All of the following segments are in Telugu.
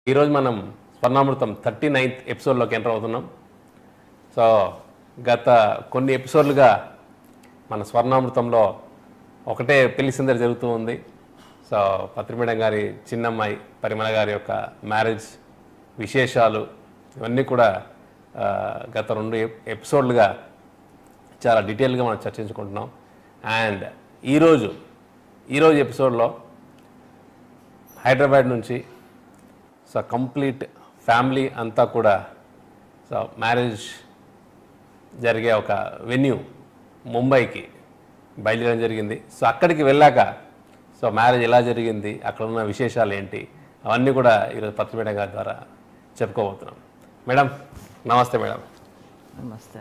ఈరోజు మనం స్వర్ణామృతం థర్టీ నైన్త్ ఎపిసోడ్లోకి ఎంటర్ అవుతున్నాం సో గత కొన్ని ఎపిసోడ్లుగా మన స్వర్ణామృతంలో ఒకటే పెళ్లి సందడి జరుగుతూ ఉంది సో పత్రి మేడం గారి చిన్నమ్మాయి పరిమళ గారి యొక్క మ్యారేజ్ విశేషాలు ఇవన్నీ కూడా ఆ, గత రెండు ఎప్- ఎపిసోడ్లుగా చాలా డీటెయిల్గా మనం చర్చించుకుంటున్నాం అండ్ ఈరోజు ఈరోజు ఎపిసోడ్లో హైదరాబాద్ నుంచి సో కంప్లీట్ ఫ్యామిలీ అంతా కూడా సో మ్యారేజ్ జరిగే ఒక వెన్యూ ముంబైకి బయలుదేరడం జరిగింది సో అక్కడికి వెళ్ళాక సో మ్యారేజ్ ఎలా జరిగింది అక్కడ ఉన్న విశేషాలు ఏంటి అవన్నీ కూడా ఈరోజు పత్రి మేడం గారి ద్వారా చెప్పుకోబోతున్నాం మేడం నమస్తే మేడం నమస్తే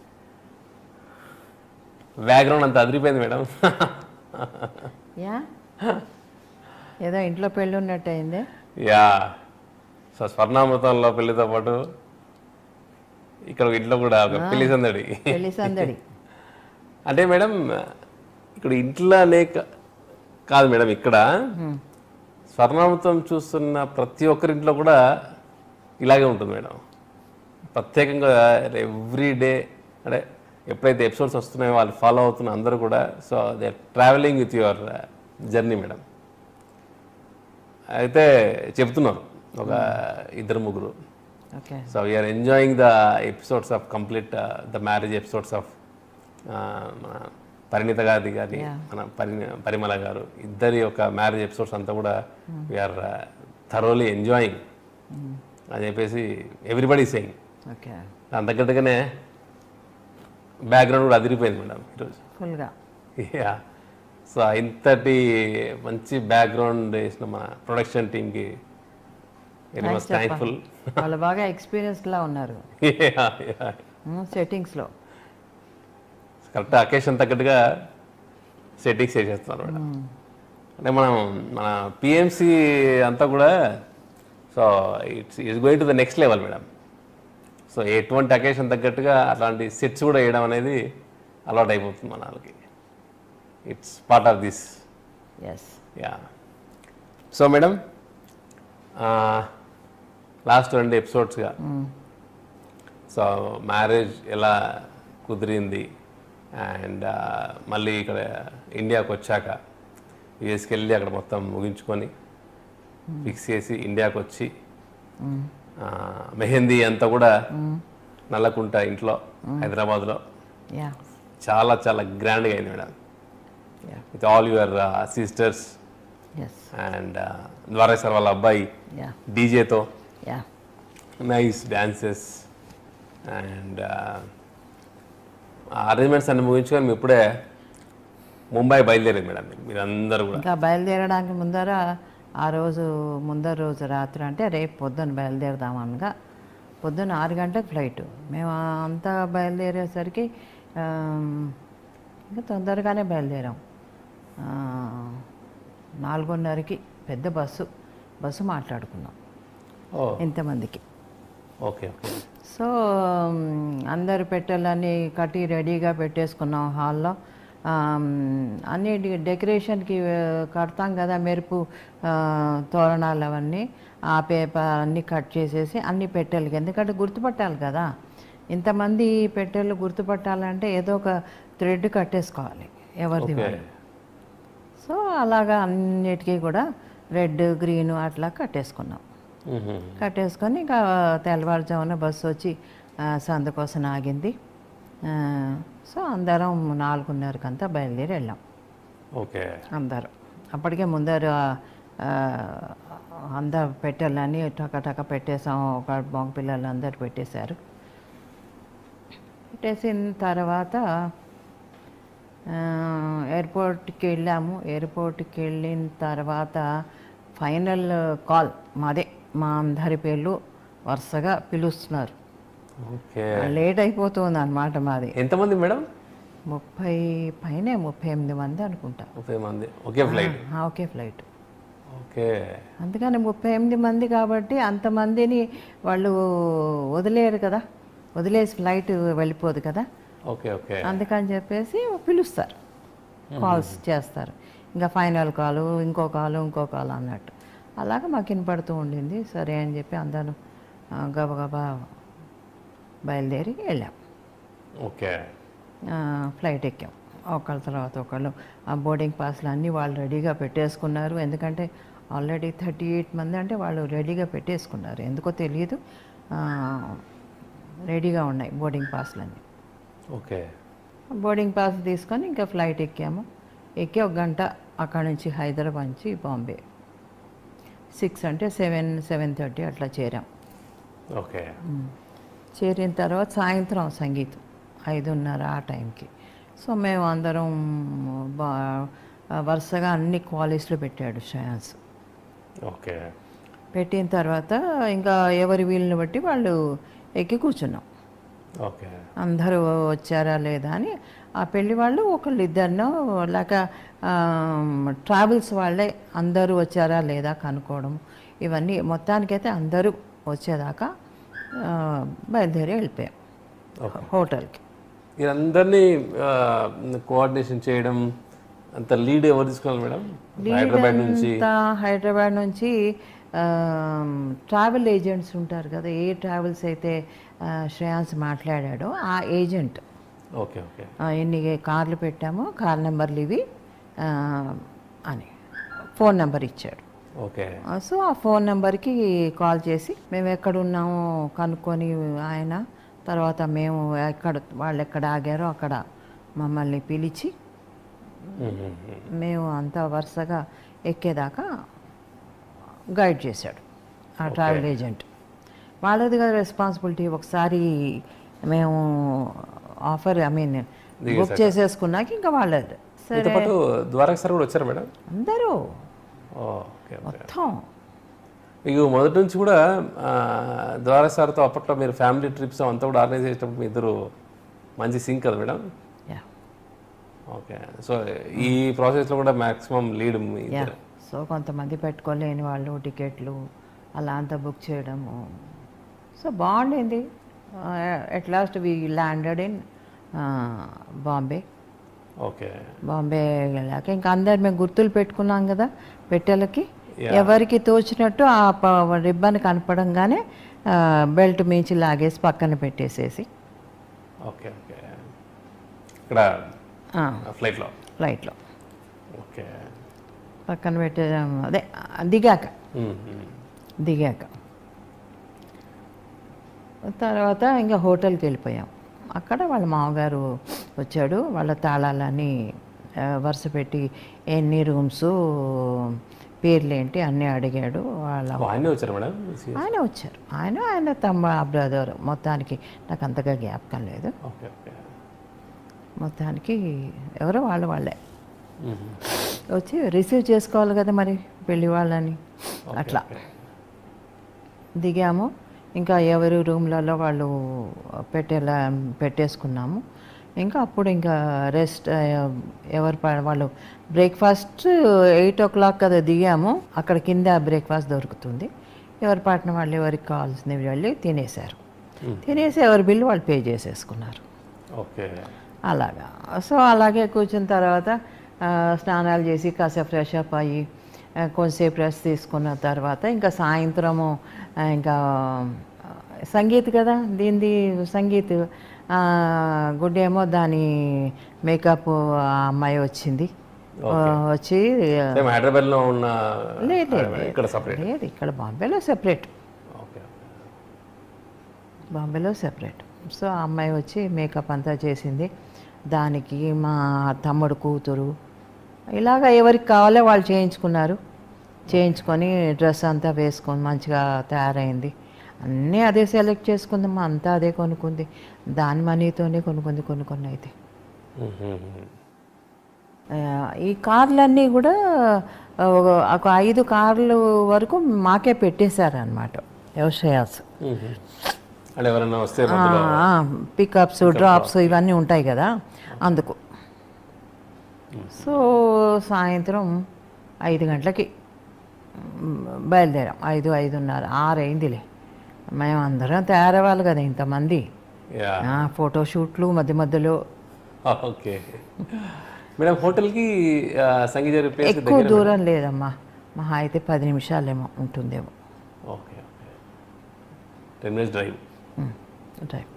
బ్యాక్గ్రౌండ్ అంతా అదిరిపోయింది మేడం యా ఏదో ఇంట్లో పెళ్ళి ఉన్నట్టు అయింది యా సో స్వర్ణామృతంలో పెళ్లితో పాటు ఇక్కడ ఇంట్లో కూడా ఒక పెళ్లి సందడి పెళ్లి సందడి అంటే మేడం ఇక్కడ ఇంట్లోనే కా- కాదు మేడం ఇక్కడ స్వర్ణామృతం చూస్తున్న ప్రతి ఒక్కరింట్లో కూడా ఇలాగే ఉంటుంది మేడం ప్రత్యేకంగా ఎవ్రీ డే అంటే ఎప్పుడైతే ఎపిసోడ్స్ వస్తున్నాయో వాళ్ళు ఫాలో అవుతున్న అందరూ కూడా so they travelling with your journey madam అయితే చెప్తున్నారు ఒక ఇద్దరు ముగ్గురు okay so we are enjoying the episodes of complete the marriage episodes of మన పరిణిత గారి కానీ మన పరి పరిమళ గారు ఇద్దరి యొక్క మ్యారేజ్ ఎపిసోడ్స్ అంతా కూడా వీఆర్ థరోలీ ఎంజాయింగ్ అని చెప్పేసి ఎవ్రీబడి సెయింగ్ ఓకే దాని తగ్గట్టుగానే బ్యాక్గ్రౌండ్ కూడా అదిరిపోయింది మేడం ఈరోజు ఫుల్గా యా సో ఇంతటి మంచి బ్యాక్గ్రౌండ్ వేసిన మన ప్రొడక్షన్ టీమ్కి వెరీ మచ్ థ్యాంక్ఫుల్ వాళ్ళు బాగా ఎక్స్పీరియన్స్డ్లా ఉన్నారు సెట్టింగ్స్లో కరెక్ట్ అకేషన్ తగ్గట్టుగా సెట్టింగ్స్ చేసేస్తున్నారు మేడం అంటే మనం మన పిఎంసి అంతా కూడా so it's it's going to the next level madam so ఎటువంటి అకేషన్ తగ్గట్టుగా అలాంటి సెట్స్ కూడా వేయడం అనేది అలవాటు అయిపోతుంది మన వాళ్ళకి it's part of this yes yeah so madam last రెండు ఎపిసోడ్స్గా సో మ్యారేజ్ ఎలా కుదిరింది అండ్ మళ్ళీ ఇక్కడ ఇండియాకి వచ్చాక యుఎస్కి వెళ్ళి అక్కడ మొత్తం ముగించుకొని ఫిక్స్ చేసి ఇండియాకి వచ్చి ఆ, మెహందీ అంతా కూడా నల్లకుంట ఇంట్లో హైదరాబాద్లో యా చాలా చాలా గ్రాండ్గా అయింది madam ya with all your sisters yes and Dwareshwar వాళ్ళ అబ్బాయి యా డీజేతో ya nice dances and arrangements అన్ని ముగించుకొని మేము ఇప్పుడే ముంబై బయలుదేరేది మేడం మీరు అందరూ కూడా ఇంకా బయలుదేరడానికి ముందర ఆ రోజు ముందర రోజు రాత్రి అంటే రేపు పొద్దున్న బయలుదేరదామనగా పొద్దున్న ఆరు గంటలకు ఫ్లైట్ మేము అంతా బయలుదేరేసరికి ఆమ్, ఇంకా తొందరగానే బయలుదేరాం ఆ, నాలుగున్నరకి పెద్ద బస్సు బస్సు మాట్లాడుకున్నాం ఓ ఇంతమందికి ఓకే ఓకే సో మ్, అందరు పెట్టెలన్నీ కట్టి రెడీగా పెట్టేసుకున్నాం హాల్లో ఆమ్, అన్ని డె- డెకరేషన్కి ఆ, కడతాం కదా మెరుపు ఆ, తోరణాలు అవన్నీ ఆ పేపర్ అన్నీ కట్ చేసేసి అన్ని పెట్టెలకి ఎందుకంటే గుర్తుపట్టాలి కదా ఇంతమంది పెట్టెలు గుర్తుపట్టాలంటే ఏదో ఒక థ్రెడ్ కట్టేసుకోవాలి ఎవరిది ఓకే వాళ్ళు సో అలాగా అన్నిటికీ కూడా రెడ్ గ్రీన్ అట్లా కట్టేసుకున్నాం మ్మ్. కట్టేసుకొని ఇంకా తెల్లవారుజామున బస్సు వచ్చి ఆ, సంద కోసం ఆగింది ఆ, సో అందరం నాలుగున్నరకంతా బయలుదేరి వెళ్ళాం ఓకే అందరం అప్పటికే ముందర ఆ, అందరు పెట్టెలని టక టక పెట్టేసాం ఒక మగ పిల్లలు అందరు పెట్టేశారు పెట్టేసిన తర్వాత ఆ, ఎయిర్పోర్ట్కి వెళ్ళాము ఎయిర్పోర్ట్కి వెళ్ళిన తర్వాత ఫైనల్ కాల్ మాదే మా అందరి పేర్లు వరుసగా పిలుస్తున్నారు ఓకే లేట్ అయిపోతుంది అనమాట మాది ఎంతమంది మేడం ముప్పై పైనే ముప్పై ఎనిమిది మంది అనుకుంటా ముప్పై మంది ఒకే ఫ్లైట్ ఆ, ఒకే ఫ్లైట్ ఓకే అందుకని ముప్పై ఎనిమిది మంది కాబట్టి అంతమందిని వాళ్ళు వదిలేరు కదా వదిలేసి ఫ్లైట్ వెళ్ళిపోదు కదా ఓకే ఓకే అందుకని చెప్పేసి పిలుస్తారు కాల్స్ చేస్తారు ఇంకా ఫైనల్ కాలు ఇంకో కాలు ఇంకో కాలు అన్నట్టు అలాగ మాకు వినపడుతూ ఉండింది సరే అని చెప్పి అందరం ఆ, గబగబా బయలుదేరి వెళ్ళాం ఓకే ఆ, ఫ్లైట్ ఎక్కాం ఒకళ్ళ తర్వాత ఒకళ్ళు ఆ బోర్డింగ్ పాస్లు అన్నీ వాళ్ళు రెడీగా పెట్టేసుకున్నారు ఎందుకంటే ఆల్రెడీ థర్టీ ఎయిట్ మంది అంటే వాళ్ళు రెడీగా పెట్టేసుకున్నారు ఎందుకో తెలియదు ఆ, రెడీగా ఉన్నాయి బోర్డింగ్ పాస్లు అన్నీ ఓకే బోర్డింగ్ పాస్ తీసుకొని ఇంకా ఫ్లైట్ ఎక్కాము ఎక్కి ఒక గంట అక్కడ నుంచి హైదరాబాద్ నుంచి బాంబే సిక్స్ అంటే సెవెన్ సెవెన్ థర్టీ అట్లా చేరాం ఓకే చేరిన తర్వాత సాయంత్రం సంగీతం ఐదున్నర ఆ టైంకి సో మేము అందరం బా వరుసగా అన్ని క్వాలిటీస్లో పెట్టాడు శ్రేయాన్స్ ఓకే పెట్టిన తర్వాత ఇంకా ఎవరి వీలుని బట్టి వాళ్ళు ఎక్కి కూర్చున్నాం ఓకే అందరూ వచ్చారా లేదా అని ఆ పెళ్లి వాళ్ళు ఒకళ్ళు ఇద్దరినో లేక ట్రావెల్స్ వాళ్ళే అందరూ వచ్చారా లేదా కనుక్కోవడం ఇవన్నీ మొత్తానికైతే అందరూ వచ్చేదాకా ఆ, బయలుదేరి వెళ్ళిపోయాం ఓకే హోటల్కి వీరందరినీ కోఆర్డినేషన్ చేయడం అంత లీడ్ ఎవరు తీసుకున్నారు మేడం హైదరాబాద్ నుంచి అంతా హైదరాబాద్ నుంచి ట్రావెల్ ఏజెంట్స్ ఉంటారు కదా ఏ ట్రావెల్స్ అయితే ఆ, శ్రేయాన్స్ మాట్లాడాడో ఆ ఏజెంట్ ఓకే ఓకే ఆ, ఎన్ని కార్లు పెట్టామో కార్ నెంబర్లు ఇవి ఆ, అని ఫోన్ నెంబర్ ఇచ్చాడు ఓకే ఆ, సో ఆ ఫోన్ నెంబర్కి కాల్ చేసి మేము ఎక్కడ ఉన్నామో కనుక్కొని ఆయన తర్వాత మేము ఎక్కడ వాళ్ళు ఎక్కడ ఆగారో అక్కడ మమ్మల్ని పిలిచి మేము అంతా వరుసగా ఎక్కేదాకా గైడ్ చేశాడు ఆ ట్రావెల్ ఏజెంట్ వాళ్ళది కదా రెస్పాన్సిబిలిటీ ఒకసారి మేము ఆఫర్ ఐ మీన్ బుక్ చేసేసుకున్నాక ఇంకా వాళ్ళది సరే మీతో పాటు ద్వారకా సార్ కూడా వచ్చారు మేడం అందరూ ఓకే ఓకే మొత్తం మీకు మొదటి నుంచి కూడా ఆ, ద్వారకా సార్తో అప్పట్లో మీరు ఫ్యామిలీ ట్రిప్స్ అంతా కూడా ఆర్గనైజ్ చేసేటప్పుడు మీ ఇద్దరు మంచి సింక్ కదా మేడం యా ఓకే సో ఈ ప్రాసెస్లో కూడా మాక్సిమం లీడ్ మీ యా ఇద్దరు సో కొంతమంది పెట్టుకోలేని వాళ్ళు టికెట్లు అలా అంతా బుక్ చేయడము సో బాగుండింది at last we landed in Bombay okay Bombay వెళ్ళాక ఇంకా అందరు మేము గుర్తులు పెట్టుకున్నాం కదా పెట్టెలకి ఎవరికి తోచినట్టు ఆ రిబ్బన్ కనపడంగానే బెల్ట్ మించి లాగేసి పక్కన పెట్టేసేసి ఓకే ఓకే ఇక్కడ ఫ్లైట్లో ఫ్లైట్లో ఓకే పక్కన పెట్టే అదే దిగాక మ్మ్, మ్మ్. దిగాక తర్వాత ఇంకా హోటల్కి వెళ్ళిపోయాం అక్కడ వాళ్ళ మామగారు వచ్చాడు వాళ్ళ తాళాలన్నీ ఆ, వరుస పెట్టి ఎన్ని రూమ్స్ పేర్లు ఏంటి అన్నీ అడిగాడు వాళ్ళ ఓ, ఆయనే వచ్చారు మేడం ఆయన వచ్చారు ఆయన ఆయన తమ్మ బ్రదర్ మొత్తానికి నాకు అంతగా జ్ఞాపకం లేదు ఓకే ఓకే మొత్తానికి ఎవరో వాళ్ళు వాళ్ళే మ్మ్. వచ్చి రిసీవ్ చేసుకోవాలి కదా మరి పెళ్లి వాళ్ళని అట్లా ఓకే. దిగాము ఇంకా ఎవరి రూమ్లలో వాళ్ళు పెట్టేలా పెట్టేసుకున్నాము ఇంకా అప్పుడు ఇంకా రెస్ట్ ఎవరు ప- వాళ్ళు బ్రేక్ఫాస్ట్ ఎయిట్ ఓ క్లాక్ కదా దిగాము అక్కడ కింద బ్రేక్ఫాస్ట్ దొరుకుతుంది ఎవరి పాటిన వాళ్ళు ఎవరికి కావాల్సినవి వెళ్ళి తినేశారు తినేసి ఎవరి బిల్లు వాళ్ళు పే చేసేసుకున్నారు ఓకే అలాగా సో అలాగే కూర్చున్న తర్వాత ఆ, స్నానాలు చేసి కాసేపు ఫ్రెష్ అప్ అయ్యి ఆ, కొంచెంసేపు రెస్ట్ తీసుకున్న తర్వాత ఇంకా సాయంత్రము ఆ, ఇంకా ఆ, సంగీత్ కదా దీనిది సంగీత్ ఆ, గుడ్డేమో దాని మేకప్ ఆ అమ్మాయి వచ్చింది ఆ, వచ్చి ఆ, సేమ్ హైదరాబాద్లో ఉన్న లేదు లేదు ఇక్కడ సపరేట్ లేదు ఇక్కడ బాంబేలో సెపరేట్ ఓకే బాంబేలో సెపరేట్ సో ఆ అమ్మాయి వచ్చి మేకప్ అంతా చేసింది దానికి మా తమ్ముడు కూతురు ఇలాగ ఎవరికి కావాలో వాళ్ళు చేయించుకున్నారు చేయించుకొని డ్రెస్ అంతా వేసుకొని మంచిగా తయారైంది అన్నీ అదే సెలెక్ట్ చేసుకుందాం అంతా అదే కొనుక్కుంది దాని మనీతోనే కొనుక్కుంది కొన్ని కొన్ని అయితే ఆ, ఈ కార్లన్నీ కూడా ఆ, ఒక- ఒక ఐదు కార్లు వరకు మాకే పెట్టేశారనమాట వ్యవసాయాస్ అంటే ఎవరైనా వస్తే మధ్యలో పికప్స్ డ్రాప్స్ ఇవన్నీ ఉంటాయి కదా అందుకు సో సాయంత్రం ఐదు గంటలకి మ్, బయలుదేరాం ఐదు ఐదున్నర ఆరు అయిందిలే మేము అందరం తయారవ్వాలి కదా ఇంతమంది యా ఆ, ఫోటో షూట్లు మధ్య మధ్యలో ఓకే మేడం హోటల్కి సంగీత ప్లేస్ ఎక్కువ దూరం లేదమ్మా మహా అయితే పది నిమిషాలేమో ఉంటుందేమో okay okay ten minutes drive drive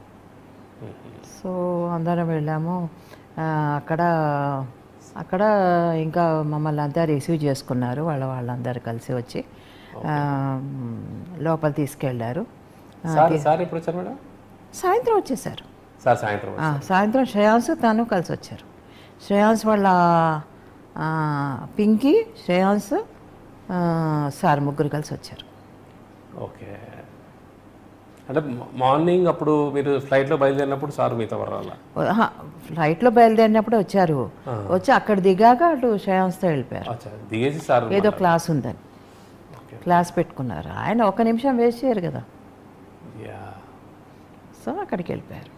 so అందరం వెళ్ళాము ఆ, అక్కడ అక్కడ ఇంకా మమ్మల్ని అంతా రిసీవ్ చేసుకున్నారు వాళ్ళ వాళ్ళందరూ కలిసి వచ్చి ఆ, లోపల తీసుకెళ్ళారు సార్ సార్ ఎప్పుడు వచ్చారు మేడం సాయంత్రం వచ్చేసారు సార్ సాయంత్రం ఆ, సాయంత్రం శ్రేయాంస్ తను కలిసి వచ్చారు శ్రేయాంస్ వాళ్ళ ఆ, పింకీ శ్రేయాంస్ ఆ, సార్ ముగ్గురు కలిసి వచ్చారు ఓకే అంటే మార్నింగ్ అప్పుడు మీరు ఫ్లైట్లో బయలుదేరినప్పుడు సార్ మీతో రాలా ఆహా, ఫ్లైట్లో బయలుదేరినప్పుడు వచ్చారు వచ్చి అక్కడ దిగాక అటు శ్రేయాంస్తో వెళ్ళిపోయారు అచ్చా దిగేసి సార్ ఏదో క్లాస్ ఉందని ఓకే క్లాస్ పెట్టుకున్నారు ఆయన ఒక నిమిషం వేస్ట్ చేయరు కదా యా సో అక్కడికి వెళ్ళిపోయారు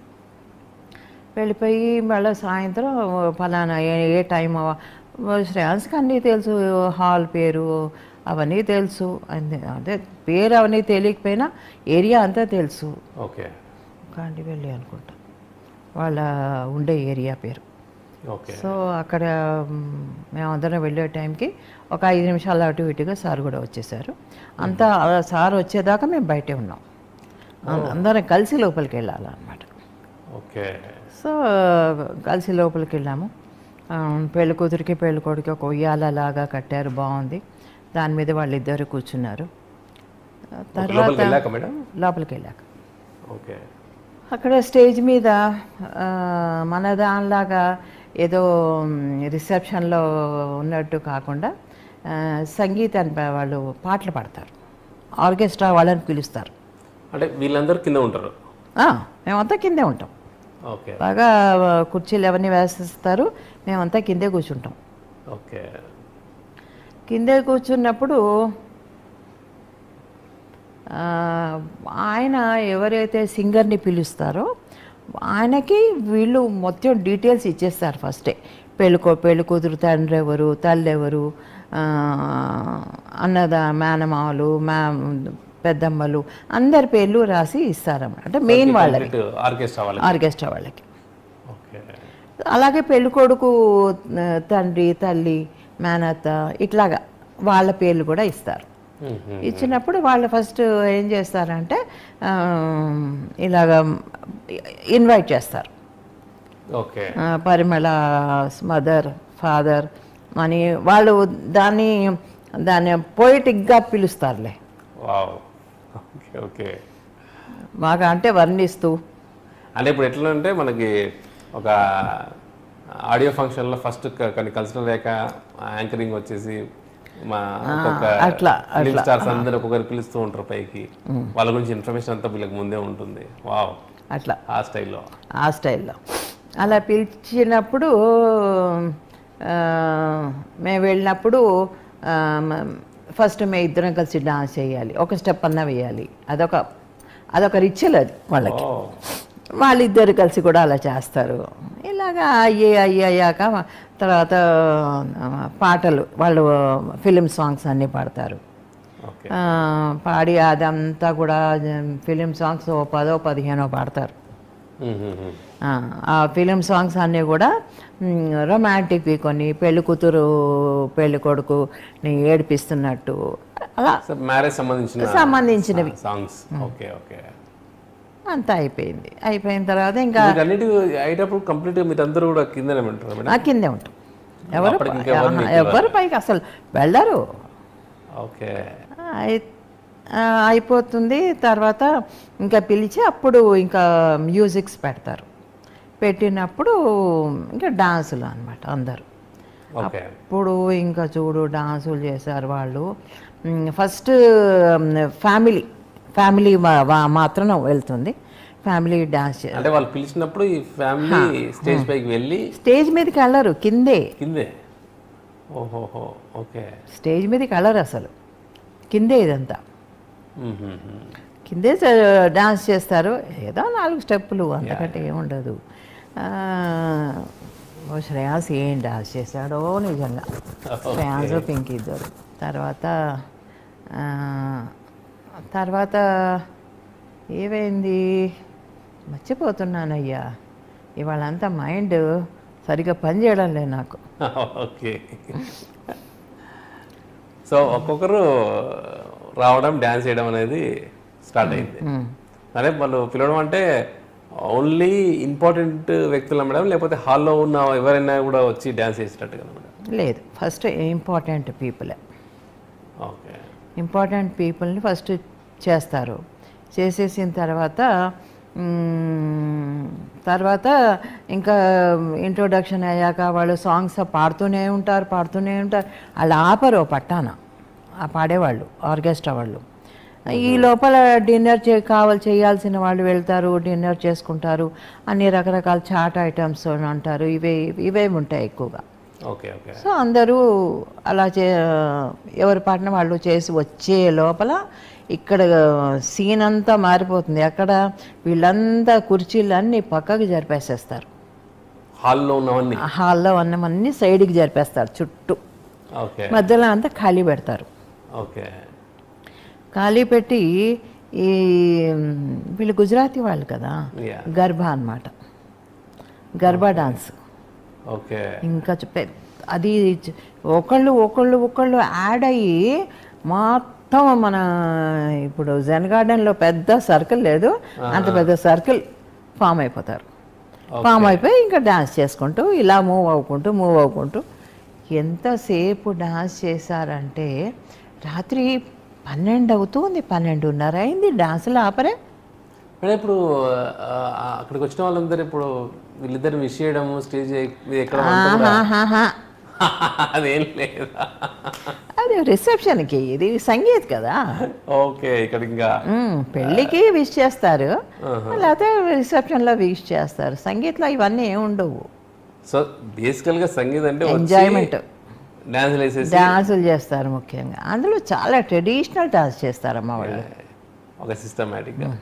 వెళ్ళిపోయి మళ్ళీ సాయంత్రం ఫలానా ఏ ఏ టైం అవ- శ్రేయాన్స్కి అన్నీ తెలుసు హాల్ పేరు అవన్నీ తెలుసు అన్నీ అదే పేరు అవన్నీ తెలియకపోయినా ఏరియా అంతా తెలుసు ఓకే కాండివెల్లి అనుకుంటా వాళ్ళ ఉండే ఏరియా పేరు ఓకే సో అక్కడ మ్, మేమందరం వెళ్ళే టైంకి ఒక ఐదు నిమిషాలు అటు ఇటుగా సార్ కూడా వచ్చేసారు అంతా ఆ సార్ వచ్చేదాకా మేము బయటే ఉన్నాం అం- అందరం కలిసి లోపలికి వెళ్ళాలన్నమాట ఓకే సో కలిసి లోపలికి వెళ్ళాము ఆ, పెళ్లి కూతురికి పెళ్లి కొడుకు ఒక ఉయ్యాల లాగా కట్టారు బాగుంది దాని మీద వాళ్ళిద్దరు కూర్చున్నారు ఆ, లోపలికి తర్వాత వెళ్ళాక మేడం లోపలికి వెళ్ళాక ఓకే అక్కడ స్టేజ్ మీద ఆ, మన దానిలాగా ఏదో రిసెప్షన్లో ఉన్నట్టు కాకుండా ఆ, సంగీతాన్ని ప- వాళ్ళు పాటలు పాడతారు ఆర్కెస్ట్రా వాళ్ళని పిలుస్తారు అంటే వీళ్ళందరూ కింద ఉంటారు ఆ, మేమంతా కిందే ఉంటాం ఓకే బాగా ఆ, కుర్చీలు అవన్నీ వేసిస్తారు మేమంతా కిందే కూర్చుంటాం ఓకే కిందే కూర్చున్నప్పుడు ఆ, ఆయన ఎవరైతే సింగర్ని పిలుస్తారో ఆయనకి వీళ్ళు మొత్తం డీటెయిల్స్ ఇచ్చేస్తారు ఫస్టే పెళ్ళికో పెళ్లి కూతురు తండ్రి ఎవరు తల్లి ఎవరు ఆ, అన్నద మేనమామలు మా పెద్దమ్మలు అందరి పేర్లు రాసి ఇస్తారన్నమాట అంటే మెయిన్ వాళ్ళకి కంప్లీట్ ఆర్కెస్ట్రా వాళ్ళకి ఆర్కెస్ట్రా వాళ్ళకి ఓకే అలాగే పెళ్లి కొడుకు ఆ, తండ్రి తల్లి మేనత్త ఇట్లాగా వాళ్ళ పేర్లు కూడా ఇస్తారు మ్మ్. ఇచ్చినప్పుడు వాళ్ళు ఫస్ట్ ఏం చేస్తారంటే ఆ, ఇలాగ ఇన్వైట్ చేస్తారు ఓకే ఆ, పరిమళ మదర్ ఫాదర్ అని వాళ్ళు దాన్ని దాన్ని పోయిటిక్గా పిలుస్తారులే వావ్ ఓకే ఓకే బాగా అంటే వర్ణిస్తూ అంటే ఇప్పుడు ఎట్లా అంటే మనకి ఒక ఆడియో ఫంక్షన్లో ఫస్ట్ కొన్ని కల్చరల్ లేక యాంకరింగ్ వచ్చేసి మా ఒక్కొక్క అట్లా, ఫిలిం స్టార్స్ అందరూ ఒక్కొక్కరు పిలుస్తూ ఉంటారు పైకి వాళ్ళ గురించి ఇన్ఫర్మేషన్ అంతా వీళ్ళకి ముందే ఉంటుంది వావ్ అట్లా ఆ స్టైల్లో ఆ స్టైల్లో అలా పిలిచినప్పుడు ఆ, మేము వెళ్ళినప్పుడు ఆ, మ- ఫస్ట్ మేము ఇద్దరం కలిసి డాన్స్ చేయాలి ఒక స్టెప్ అన్నా వేయాలి అదొక అదొక రిచువల్ అది వాళ్ళకి ఓ వాళ్ళిద్దరు కలిసి కూడా అలా చేస్తారు ఇలాగా అయ్యే అయ్యి అయ్యాక తర్వాత ఆ, పాటలు వాళ్ళు ఫిలిం సాంగ్స్ అన్నీ పాడతారు ఓకే ఆ, పాడి అదంతా కూడా ఫిలిం సాంగ్స్ ఓ పదో పదిహేనో పాడతారు మ్మ్, మ్మ్, మ్మ్. ఆ, ఆ ఫిలిం సాంగ్స్ అన్నీ కూడా రొమాంటిక్వి కొన్ని పెళ్లి కూతురు పెళ్లి కొడుకుని ఏడిపిస్తున్నట్టు అలా సో మ్యారేజ్ సంబంధించిన సంబంధించినవి సాంగ్స్ ఓకే ఓకే అంతా అయిపోయింది అయిపోయిన తర్వాత ఇంకా వీటన్నిటి అయ్యేటప్పుడు కంప్లీట్ మీరు అందరూ కూడా కిందనే ఉంటారు మేడం ఆ కిందే ఉంటాం ఎవరు అప్పటికి ఇంకా ఎవరిని ఆహా, ఎవరు పైకి అసలు వెళ్ళరు ఓకే అయి- ఆ, అయిపోతుంది తర్వాత ఇంకా పిలిచి అప్పుడు ఇంకా మ్యూజిక్స్ పెడతారు పెట్టినప్పుడు ఇంకా డాన్సులు అనమాట అందరూ ఓకే ఇప్పుడు ఇంకా చూడు డాన్సులు చేశారు వాళ్ళు మ్, ఫస్ట్ మ్, ఫ్యామిలీ ఫ్యామిలీ మా- వా- మాత్రం వెళ్తుంది ఫ్యామిలీ డాన్స్ చే- అంటే వాళ్ళు పిలిచినప్పుడు ఈ ఫ్యామిలీ స్టేజ్ పైకి వెళ్ళి స్టేజ్ మీదకి వెళ్ళరు కిందే కిందే ఓహోహో ఓకే స్టేజ్ మీదకి వెళ్ళరు అసలు కిందే ఇదంతా మ్మ్, మ్మ్, మ్మ్. కిందే స- డాన్స్ చేస్తారు ఏదో నాలుగు స్టెప్పులు అంతకంటే ఏముండదు ఆ, ఓ శ్రేయాస్ ఏం డాన్స్ చేశాడో నిజంగా శ్రేయాస్ పింక్ ఇద్దరు తర్వాత ఆ, తర్వాత ఏమైంది మర్చిపోతున్నానయ్యా ఇవాళ అంతా మైండ్ సరిగ్గా పనిచేయడం లేదు నాకు ఓకే సో సో ఒక్కొక్కరు రావడం డ్యాన్స్ చేయడం అనేది స్టార్ట్ అయింది అదే వాళ్ళు పిలవడం అంటే ఓన్లీ ఇంపార్టెంట్ వ్యక్తులు మేడం లేకపోతే హాల్లో ఉన్న ఎవరైనా కూడా వచ్చి డ్యాన్స్ చేసేటట్టు కదా మేడం లేదు ఫస్ట్ ఇంపార్టెంట్ పీపులే ఓకే ఇంపార్టెంట్ పీపుల్ని ఫస్ట్ చేస్తారు చేసేసిన తర్వాత మ్మ్, తర్వాత ఇంకా ఇంట్రొడక్షన్ అయ్యాక వాళ్ళు సాంగ్స్ పాడుతూనే ఉంటారు పాడుతూనే ఉంటారు వాళ్ళు ఆపరు ఓ పట్టాన ఆ పాడేవాళ్ళు ఆర్కెస్ట్రా వాళ్ళు ఈ లోపల డిన్నర్ చే కావాలి చేయాల్సిన వాళ్ళు వెళ్తారు డిన్నర్ చేసుకుంటారు అన్ని రకరకాల చాట్ ఐటమ్స్ అంటారు ఇవే ఇవే ఉంటాయి ఎక్కువగా ఓకే ఓకే సో అందరూ అలా చే ఎవరి పాటన వాళ్ళు చేసి వచ్చే లోపల ఇక్కడ సీన్ అంతా మారిపోతుంది అక్కడ వీళ్ళంతా కుర్చీలు అన్నీ పక్కకి జరిపేసేస్తారు హాల్లో ఉన్నవన్నీ ఆ హాల్లో అన్నమన్నీ సైడ్కి జరిపేస్తారు చుట్టూ ఓకే మధ్యలో అంతా ఖాళీ పెడతారు ఓకే ఖాళీ పెట్టి ఈ వీళ్ళు గుజరాతీ వాళ్ళు కదా యా గర్భా అన్నమాట గర్భా డాన్స్ ఓకే ఇంకా చ- పెద్ద అది చ- ఒకళ్ళు ఒకళ్ళు ఒకళ్ళు యాడ్ అయ్యి మొత్తం మన ఇప్పుడు జెన్ గార్డెన్లో పెద్ద సర్కిల్ లేదు అంత పెద్ద సర్కిల్ ఫామ్ అయిపోతారు ఫామ్ అయిపోయి ఇంకా డాన్స్ చేసుకుంటూ ఇలా మూవ్ అవ్వుకుంటూ మూవ్ అవ్వుకుంటూ ఎంతసేపు డాన్స్ చేశారంటే రాత్రి పన్నెండు అవుతుంది పన్నెండున్నర అయింది డాన్సులు ఆపరే మేడం ఇప్పుడు ఆ, ఆ, అక్కడికి వచ్చిన వాళ్ళందరూ ఇప్పుడు వీళ్ళిద్దరు మిస్ చేయడం స్టేజ్ మీద ఎక్కడం అంతా కూడా ఆహాహాహా. అదేం లేదా అది రిసెప్షన్కి ఇది సంగీత్ కదా ఓకే ఇక్కడ ఇంకా మ్మ్. పెళ్ళికి విష్ చేస్తారు లేకపోతే రిసెప్షన్లో విష్ చేస్తారు సంగీత్లో ఇవన్నీ ఏమి ఉండవు సో బేసికల్ గా సంగీతం అంటే Enjoyment. డాన్స్ వేసేసి డాన్సులు చేస్తారు ముఖ్యంగా అందులో చాలా ట్రెడిషనల్ డాన్స్ చేస్తారమ్మ వాళ్ళు ఒక సిస్టమేటిక్ గా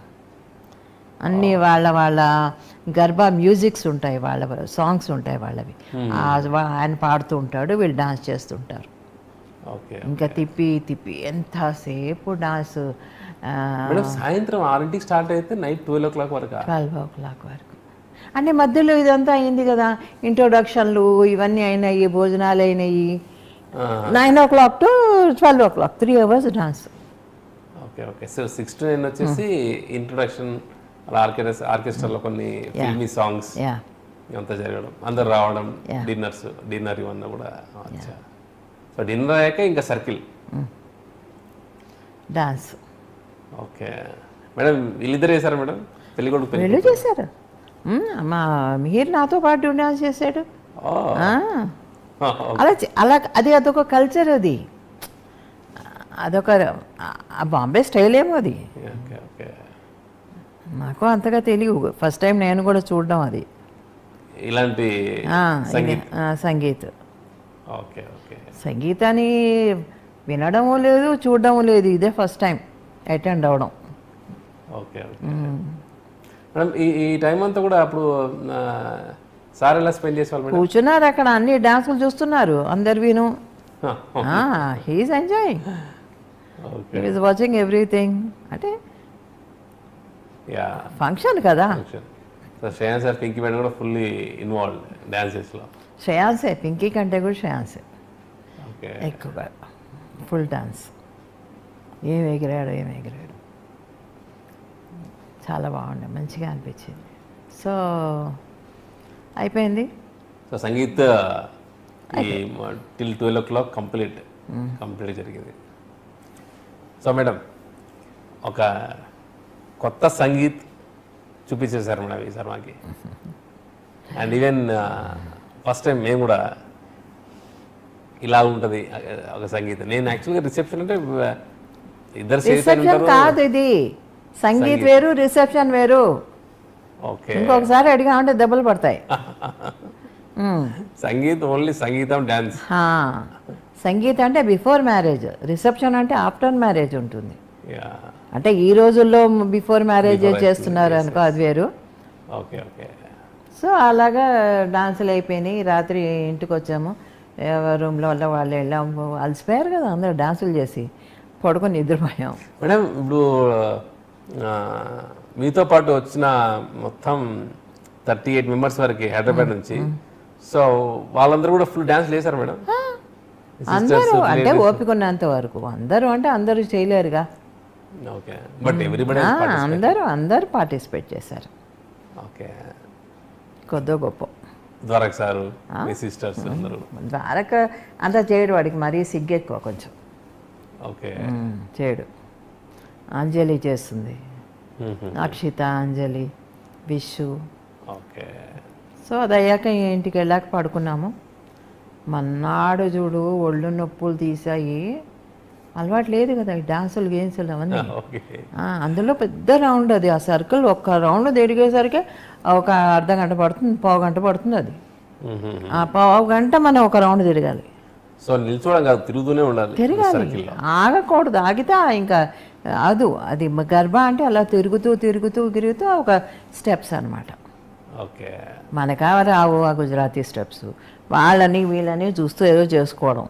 అన్ని వాళ్ళ వాళ్ళ గర్భా మ్యూజిక్స్ ఉంటాయి వాళ్ళ సాంగ్స్ ఉంటాయి వాళ్ళవి ఆ వా- ఆయన పాడుతూ ఉంటాడు వీళ్ళు డాన్స్ చేస్తుంటారు ఓకే ఇంకా తిప్పి తిప్పి ఎంతసేపు డాన్స్ మేడం సాయంత్రం ఆరింటికి స్టార్ట్ అయితే నైట్ ట్వెల్వ్ ఓ క్లాక్ వరకు ట్వెల్వ్ ఓ క్లాక్ వరకు అంటే మధ్యలో ఇదంతా అయింది కదా ఇంట్రొడక్షన్లు ఇవన్నీ అయినాయి భోజనాలు అయినాయి nine o'clock to twelve o'clock three hours dance okay okay so six to nine వచ్చేసి ఇంట్రొడక్షన్ అలా ఆర్కెస్ట్రా ఆర్కెస్ట్రాలో కొన్ని ఫిల్మీ సాంగ్స్ యా అంతా జరగడం అందరు రావడం Yeah. డిన్నర్స్ డిన్నర్ ఇవన్నీ కూడా అచ్చా సో డిన్నర్ అయ్యాక ఇంకా సర్కిల్ డాన్స్ ఓకే మేడం వీళ్ళిద్దరు వేసారా మేడం పెళ్లి కొడుకు పెళ్లి వీళ్ళు చేశారు మ్మ్, మా మీరు నాతో పాటు డాన్స్ చేశాడు ఓ, ఆ, ఓ, అలా చే- అలా అది అదొక కల్చర్ అది అదొక ఆ బాంబే స్టైల్ ఏమో అది ఓకే ఓకే నాకు అంతగా తెలియదు ఫస్ట్ టైం నేను కూడా చూడడం అది ఇలాంటి ఆ, సంగీత్ ఆ, సంగీత్ ఓకే ఓకే సంగీతాన్ని వినడము లేదు చూడడము లేదు ఇదే ఫస్ట్ టైం అటెండ్ అవడం ఓకే ఓకే మేడం ఈ ఈ టైం అంతా కూడా అప్పుడు ఆ, సార్ ఎలా స్పెండ్ చేసేవాళ్ళు మేడం కూర్చున్నారు అక్కడ అన్ని డాన్సులు చూస్తున్నారు అందరు విను ఆ, he's enjoying okay he is watching everything అంటే యా ఫంక్షన్ కదా function so Shreyan sir Pinky madam కూడా ఫుల్లీ ఇన్వాల్వ్ డాన్సెస్లో శ్రేయాన్సే పింకీ కంటే కూడా శ్రేయాన్సే ఓకే ఎక్కువగా ఫుల్ డాన్స్ ఏం ఎగిరాడు ఏం ఎగిరాడు చాలా బాగుండే మంచిగా అనిపించింది సో అయిపోయింది సో సంగీత్ ఈ till twelve o'clock complete complete జరిగింది సో మేడం ఒక కొత్త సంగీత్ చూపించేశారు మేడం ఈసారి మాకి అండ్ ఈవెన్ ఫస్ట్ టైం మేము కూడా ఇలా ఉంటుంది ఒక సంగీతం నేను యాక్చువల్గా రిసెప్షన్ అంటే uh, ఇద్దరు చేసి రిసెప్షన్ కాదు ఇది సంగీత్ వేరు రిసెప్షన్ వేరు ఓకే ఇంకొకసారి అడిగామంటే దెబ్బలు పడతాయి మ్మ్. సంగీతం ఓన్లీ సంగీతం డాన్స్ హా. సంగీత్ అంటే బిఫోర్ మ్యారేజ్ రిసెప్షన్ అంటే ఆఫ్టర్ మ్యారేజ్ ఉంటుంది యా అంటే ఈ రోజుల్లో బిఫోర్ మ్యారేజ్ చేస్తున్నారు అనుకో అది వేరు ఓకే ఓకే సో అలాగా డాన్సులు అయిపోయినాయి రాత్రి ఇంటికి వచ్చాము ఎవరి రూమ్లో వాళ్ళ వాళ్ళు వెళ్ళాము అలసిపోయారు కదా అందరూ డాన్సులు చేసి పడుకొని నిద్రపోయాం మేడం ఇప్పుడు ఆ, మీతో పాటు వచ్చిన మొత్తం థర్టీ ఎయిట్ మెంబర్స్ వరకు హైదరాబాద్ నుంచి సో వాళ్ళందరూ కూడా ఫుల్ డాన్స్ వేశారు మేడం అందరూ అంటే ఓపిక ఉన్నంత వరకు అందరూ అంటే అందరూ చేయలేరుగా ఓకే బట్ ఎవ్రీబడి ఆ, అందరూ అందరూ పార్టిసిపేట్ చేశారు ఓకే కొద్దో గొప్ప ద్వారక్ సారు మీ సిస్టర్స్ అందరూ ద్వారక అంత చేయడు వాడికి మరీ సిగ్గెక్కువ కొంచెం ఓకే ఉమ్, చేయడు అంజలి చేస్తుంది అక్షిత అంజలి విషు ఓకే సో అది అయ్యాక ఇంటికి వెళ్ళాక పడుకున్నాము మన్నాడు చూడు ఒళ్ళు నొప్పులు తీసాయి అలవాటు లేదు కదా ఈ డాన్సులు గేమ్సులు అవన్నీ ఓకే ఆ, అందులో పెద్ద రౌండ్ అది ఆ సర్కిల్ ఒక్క రౌండ్ తిరిగేసరికి ఒక అర్ధ గంట పడుతుంది పావు గంట పడుతుంది అది ఆ పావు గంట మనం ఒక రౌండ్ తిరగాలి సో నిల్చోవడం కాదు తిరుగుతూనే ఉండాలి తిరగాలి సర్కిల్లో ఆగకూడదు ఆగితే ఇంకా అదు అది గర్భ అంటే అలా తిరుగుతూ తిరుగుతూ తిరుగుతూ ఒక స్టెప్స్ అన్నమాట ఓకే మనకా రావు ఆ గుజరాతీ స్టెప్స్ వాళ్ళని వీళ్ళని చూస్తూ ఏదో చేసుకోవడం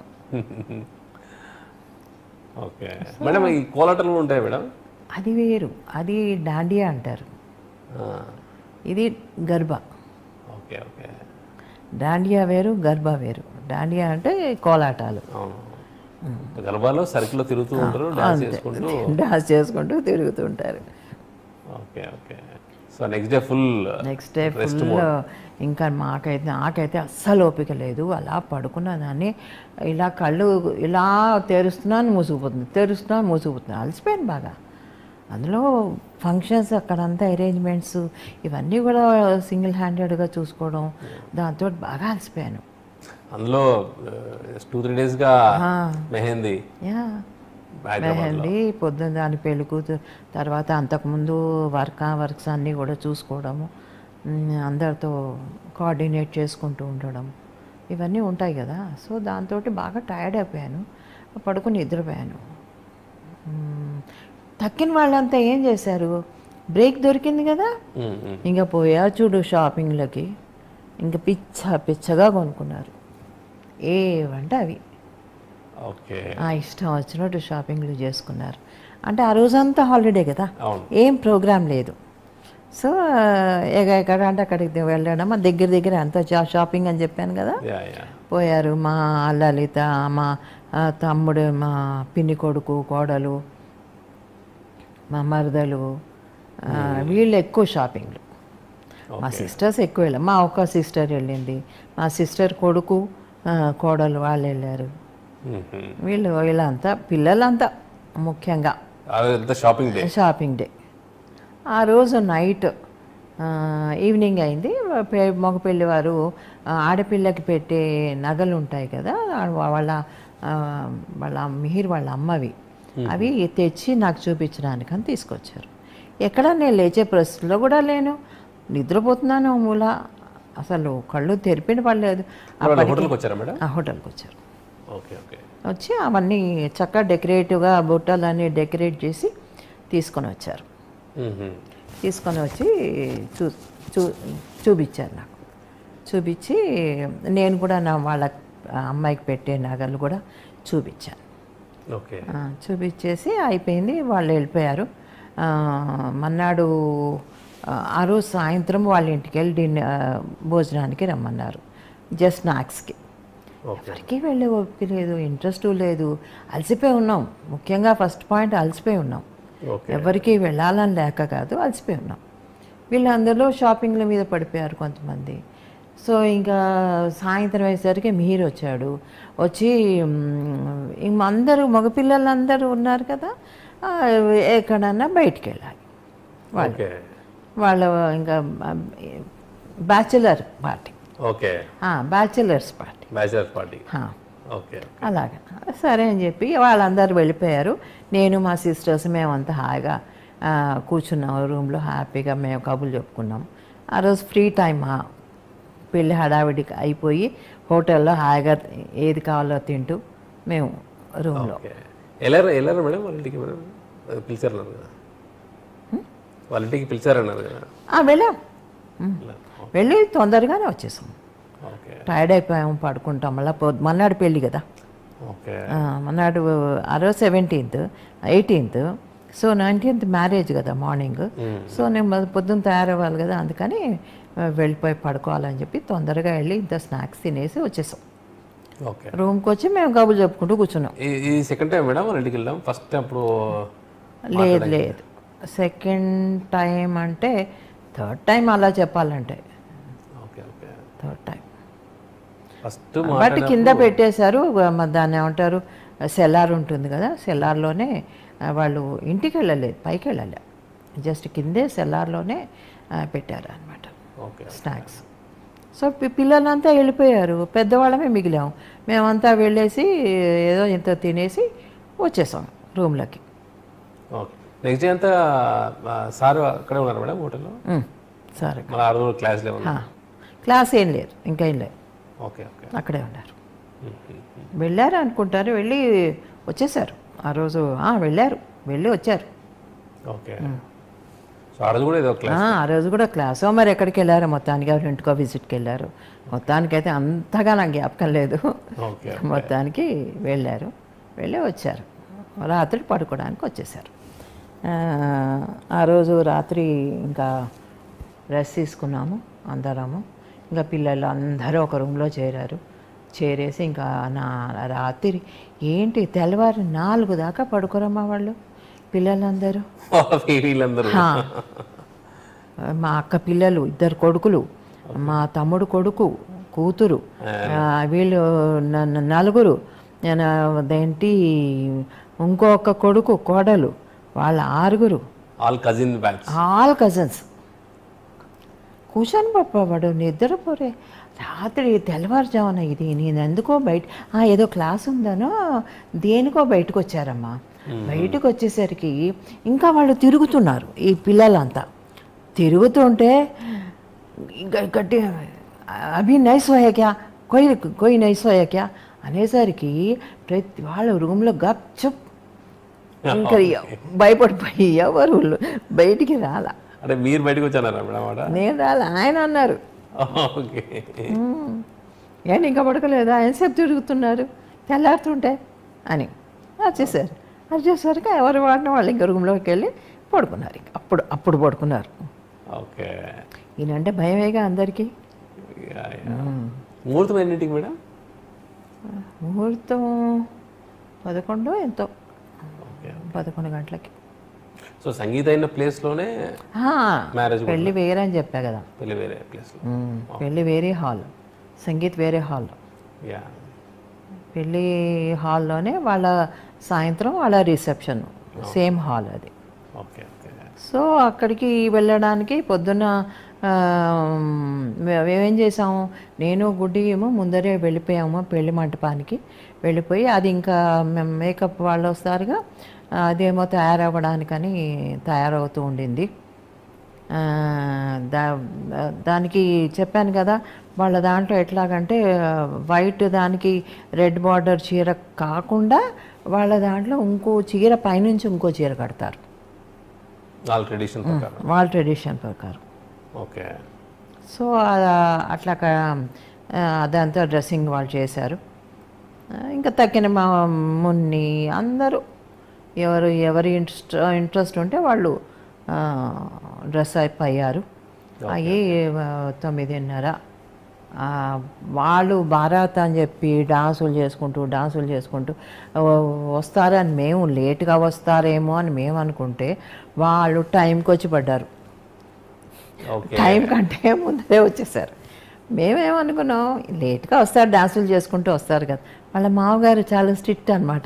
ఓకే మేడం ఈ కోలాటలు ఉంటాయి మేడం అది వేరు అది డాండియా అంటారు ఆ, ఇది గర్భ ఓకే ఓకే డాండియా వేరు గర్భ వేరు డాండియా అంటే కోలాటాలు అవును గర్భాలో సర్కిల్లో తిరుగుతూ ఉంటారు డాన్స్ చేసుకుంటూ డాన్స్ చేసుకుంటూ తిరుగుతుంటారు okay okay so next day full next day full ఇంకా మాకైతే నాకైతే అస్సలు ఓపిక లేదు అలా పడుకున్న దాన్ని ఇలా కళ్ళు ఇలా తెరుస్తున్నాను మూసుకుపోతుంది తెరుస్తున్నాను మూసుకుపోతుంది అలసిపోయాను బాగా అందులో ఫంక్షన్స్ అక్కడంతా అరేంజ్మెంట్స్ ఇవన్నీ కూడా సింగిల్ హ్యాండెడ్గా చూసుకోవడం దాంతో బాగా అలసిపోయాను అందులో టూ త్రీ డేస్గా మెహందీ యా హైదరాబాద్ మెహందీ పొద్దున్న దాని పెళ్లి కూతురు తర్వాత అంతకుముందు వర్క్ వర్క్స్ అన్నీ కూడా చూసుకోవడము ఉమ్, అందరితో కోఆర్డినేట్ చేసుకుంటూ ఉండడం ఇవన్నీ ఉంటాయి కదా సో దాంతో బాగా టైర్డ్ అయిపోయాను పడుకుని నిద్రపోయాను ఉమ్, తక్కిన వాళ్ళంతా ఏం చేశారు బ్రేక్ దొరికింది కదా ఉమ్, ఉమ్. ఇంకా పోయా చూడు షాపింగ్లకి ఇంకా పిచ్చ పిచ్చగా కొనుక్కున్నారు ఏవంటే అవి ఓకే ఆ ఇష్టం వచ్చినట్టు షాపింగ్లు చేసుకున్నారు అంటే ఆ రోజంతా హాలిడే కదా అవును ఏం ప్రోగ్రామ్ లేదు సో ఎగ ఎక్కడ అంటే అక్కడికి వెళ్ళడం మా దగ్గర దగ్గర అంత షాపింగ్ అని చెప్పాను కదా యా యా పోయారు మా లలిత మా ఆ, తమ్ముడు మా పిన్ని కొడుకు కోడలు మా మరదలు ఆ, వీళ్ళు ఎక్కువ షాపింగ్లు మా సిస్టర్స్ ఎక్కువ వెళ్ళారు మా ఒక సిస్టర్ వెళ్ళింది మా సిస్టర్ కొడుకు ఆ, కోడలు వాళ్ళు వెళ్ళారు ఉమ్, ఉమ్. వీళ్ళు వీళ్ళంతా పిల్లలంతా ముఖ్యంగా అదంతా షాపింగ్ డే షాపింగ్ డే ఆ రోజు నైట్ ఆ, ఈవినింగ్ అయింది పె- మగ పెళ్లివారు ఆ, ఆడపిల్లకి పెట్టే నగలు ఉంటాయి కదా ఆ- వాళ్ళ ఆ, వాళ్ళ మిహిర్ వాళ్ళ అమ్మవి అవి తెచ్చి నాకు చూపించడానికి అని తీసుకొచ్చారు ఎక్కడ నేను లేచే పరిస్థితిలో కూడా లేను నిద్రపోతున్నాను మూల అసలు కళ్ళు తెరిపిన పడలేదు వాళ్ళు హోటల్కి వచ్చారా మేడం ఆ హోటల్కి వచ్చారు ఓకే ఓకే వచ్చి అవన్నీ చక్కగా డెకరేటివ్గా బుట్టలన్నీ డెకరేట్ చేసి తీసుకొని వచ్చారు ఉమ్, ఉమ్. తీసుకొని వచ్చి చూ చూ చూపించారు నాకు చూపించి నేను కూడా నా వాళ్ళ అమ్మాయికి పెట్టే నగలు కూడా చూపించాను ఓకే ఆ, చూపించేసి అయిపోయింది వాళ్ళు వెళ్ళిపోయారు ఆ, మన్నాడు ఆ, ఆ రోజు సాయంత్రం వాళ్ళ ఇంటికి వెళ్ళి డిన్నర్ భోజనానికి రమ్మన్నారు జస్ట్ స్నాక్స్కి ఓకే ఎవరికి వెళ్ళే ఓపిక లేదు ఇంట్రెస్ట్ లేదు అలసిపోయి ఉన్నాం ముఖ్యంగా ఫస్ట్ పాయింట్ అలసిపోయి ఉన్నాం ఓకే ఎవరికి వెళ్ళాలని లేక కాదు అలసిపోయి ఉన్నాం వీళ్ళందరిలో షాపింగ్ల మీద పడిపోయారు కొంతమంది సో ఇంకా సాయంత్రం అయ్యేసరికి మీర్ వచ్చాడు వచ్చి మ్, ఇంక అందరూ మగపిల్లలందరూ ఉన్నారు కదా ఆ, ఎక్కడన్నా బయటికి వెళ్ళాలి ఓకే వాళ్ళ ఇంకా bachelor party okay bachelors party bachelor party okay అలాగా సరే అని చెప్పి వాళ్ళందరూ వెళ్ళిపోయారు నేను మా సిస్టర్స్ మేమంతా హాయిగా ఆ, కూర్చున్నాం రూమ్లో హ్యాపీగా మేము కబుర్లు చెప్పుకున్నాం ఆ రోజు ఫ్రీ టైం ఆ పెళ్ళి హడావిడికి అయిపోయి హోటల్లో హాయిగా ఏది కావాలో తింటూ మేము రూమ్లో ఓకే వెళ్ళారు వెళ్ళారు మేడం వాళ్ళ ఇంటికి మేడం అది పిలిచారన్నారు కదా వాళ్ళ ఇంటికి పిలిచారన్నారు కదా వెళ్ళాం ఉమ్. వెళ్ళి తొందరగానే వచ్చేసాం ఓకే టైర్డ్ అయిపోయాము పడుకుంటాం మళ్ళీ పొద్దు మన్నాడు పెళ్ళి కదా ఓకే ఆ, మన్నాడు ఆ రోజు seventeenth eighteenth so nineteenth marriage కదా మార్నింగ్ సో నేను మొద- పొద్దున్న తయారవ్వాలి కదా అందుకని ఆ, వెళ్ళిపోయి పడుకోవాలని చెప్పి తొందరగా వెళ్ళి ఇంత స్నాక్స్ తినేసి వచ్చేసాం ఓకే రూమ్కి వచ్చి మేము కబుర్లు చెప్పుకుంటూ కూర్చున్నాం ఈ- ఈ సెకండ్ టైం మేడం వాళ్ళ ఇంటికి వెళ్ళాం ఫస్ట్ అప్పుడు లేదు లేదు సెకండ్ టైం అంటే థర్డ్ టైం అలా చెప్పాలంటే okay okay third time first but కింద పెట్టేశారు మ- దాన్ని ఏమంటారు సెల్లార్ ఉంటుంది కదా సెల్లార్లోనే ఆ, వాళ్ళు ఇంటికి వెళ్ళలేదు పైకి వెళ్ళలే జస్ట్ కిందే సెల్లార్లోనే ఆ, పెట్టారు అనమాట ఓకే స్నాక్స్ సో పి- పిల్లలంతా వెళ్ళిపోయారు పెద్దవాళ్ళమే మిగిలాం మేమంతా వెళ్ళేసి ఏదో ఇంత తినేసి వచ్చేసాం రూమ్లోకి ఓకే నెక్స్ట్ డే అంతా ఆ, సార్ అక్కడే ఉన్నారు మేడం హోటల్లో సరే మన ఆ రోజు క్లాస్లో ఉన్నారు క్లాస్ ఏం లేదు ఇంకా ఏం లేదు ఓకే ఓకే అక్కడే ఉన్నారు వెళ్ళారు అనుకుంటారు వెళ్ళి వచ్చేసారు ఆ రోజు ఆ, వెళ్ళారు వెళ్ళి వచ్చారు ఓకే సో ఆ రోజు కూడా ఏదో క్లాస్ ఆ, ఆ రోజు కూడా క్లాస్ మరి ఎక్కడికి వెళ్ళారు మొత్తానికి ఎవరి ఇంటికో విజిట్కి వెళ్ళారు మొత్తానికైతే అంతగా నాకు జ్ఞాపకం లేదు ఓకే మొత్తానికి వెళ్ళారు వెళ్ళి వచ్చారు రాత్రి పడుకోవడానికి వచ్చేసారు ఆ, ఆ రోజు రాత్రి ఇంకా రెస్ట్ తీసుకున్నాము అందరము ఇంకా పిల్లలు అందరూ ఒక రూమ్లో చేరారు చేరేసి ఇంకా నా రాత్రి ఏంటి తెల్లవారు నాలుగు దాకా పడుకోరమ్మా వాళ్ళు పిల్లలందరూ వీళ్ళందరూ హా. మా అక్క పిల్లలు ఇద్దరు కొడుకులు మా తమ్ముడు కొడుకు కూతురు ఆ, వీళ్ళు న- న- నలుగురు నేను అదేంటి ఇంకొక కొడుకు కోడలు వాళ్ళ ఆరుగురు all cousin batch all cousins కూర్చొని పప్ప వాడు నిద్రపోరే రాత్రి తెల్లవారుజామున ఇది నేను ఎందుకో బయట ఆ, ఏదో క్లాస్ ఉందనో దేనికో బయటకు వచ్చారమ్మా బయటకు వచ్చేసరికి ఇంకా వాళ్ళు తిరుగుతున్నారు ఈ పిల్లలంతా తిరుగుతుంటే ఇంకా గట్టి అభి నైస్ హోయా క్యా కొయ్ కొయ్ నైస్ హోయా క్యా అనేసరికి ప్రతి వాళ్ళ రూమ్లో గప్ చుప్ ఇంకా భయపడిపోయి ఎవరు బయటికి రాలా అంటే మీరు బయటకు వచ్చారా మేడం ఆడ నేను రాలే ఆయన అన్నారు ఓకే "మ్మ్. ఏంటి ఇంకా పడుకోలేదా ఎంతసేపు తిరుగుతున్నారు తెల్లారుతుంటే అని వచ్చేసారు వచ్చేసరికి ఎవరు వాడిన వాళ్ళు ఇంకా రూమ్లోకి వెళ్ళి పడుకున్నారు ఇంక అప్పుడు అప్పుడు పడుకున్నారు ఓకే ఈయనంటే భయమేగా అందరికీ యా, యా. ముహూర్తం ఎన్నింటికి మేడం ముహూర్తం పదకొండు ఎంతో ఓకే పదకొండు గంటలకి సో సంగీత అయిన ప్లేస్లోనే ఆ, మ్యారేజ్ పెళ్ళి వేరే అని చెప్పా కదా పెళ్లి వేరే ప్లేస్లో మ్మ్. పెళ్ళి వేరే హాల్ సంగీత్ వేరే హాల్ యా పెళ్ళి హాల్లోనే వాళ్ళ సాయంత్రం వాళ్ళ రిసెప్షన్ సేమ్ హాల్ అది ఓకే ఓకే సో అక్కడికి వెళ్ళడానికి పొద్దున్న ఆ, మే- మేమేం చేసాము నేను గుడ్డి ఏమో ముందరే వెళ్ళిపోయాము పెళ్లి మంటపానికి వెళ్ళిపోయి అది ఇంకా మేము మేకప్ వాళ్ళు వస్తారుగా అదేమో తయారవ్వడానికని తయారవుతూ ఉండింది ఆ, దా దానికి చెప్పాను కదా వాళ్ళ దాంట్లో ఎట్లాగంటే వైట్ దానికి రెడ్ బార్డర్ చీర కాకుండా వాళ్ళ దాంట్లో ఇంకో చీర పైనుంచి ఇంకో చీర కడతారు వాళ్ళ ట్రెడిషన్ ప్రకారం వాళ్ళ ట్రెడిషన్ ప్రకారం ఓకే సో ఆ- అట్లా క- ఆ, అదంతా డ్రెస్సింగ్ వాళ్ళు చేశారు ఆ, ఇంకా తక్కిన మా మున్ని అందరూ ఎవరు ఎవరి ఇంట్రెస్ట్ ఇంట్రెస్ట్ ఉంటే వాళ్ళు డ్రెస్ అప్ అయ్యారు అయ్యి ఆ, తొమ్మిదిన్నర ఆ, వాళ్ళు బారాత్ అని చెప్పి డాన్సులు చేసుకుంటూ డాన్సులు చేసుకుంటూ ఆ, వస్తారని మేము లేట్గా వస్తారేమో అని మేము అనుకుంటే వాళ్ళు టైంకి వచ్చి పడ్డారు ఓకే టైం కంటే ముందరే వచ్చేసారు మేమేమనుకున్నాం లేట్గా వస్తారు డాన్సులు చేసుకుంటూ వస్తారు కదా వాళ్ళ మామగారు చాలా స్ట్రిక్ట్ అనమాట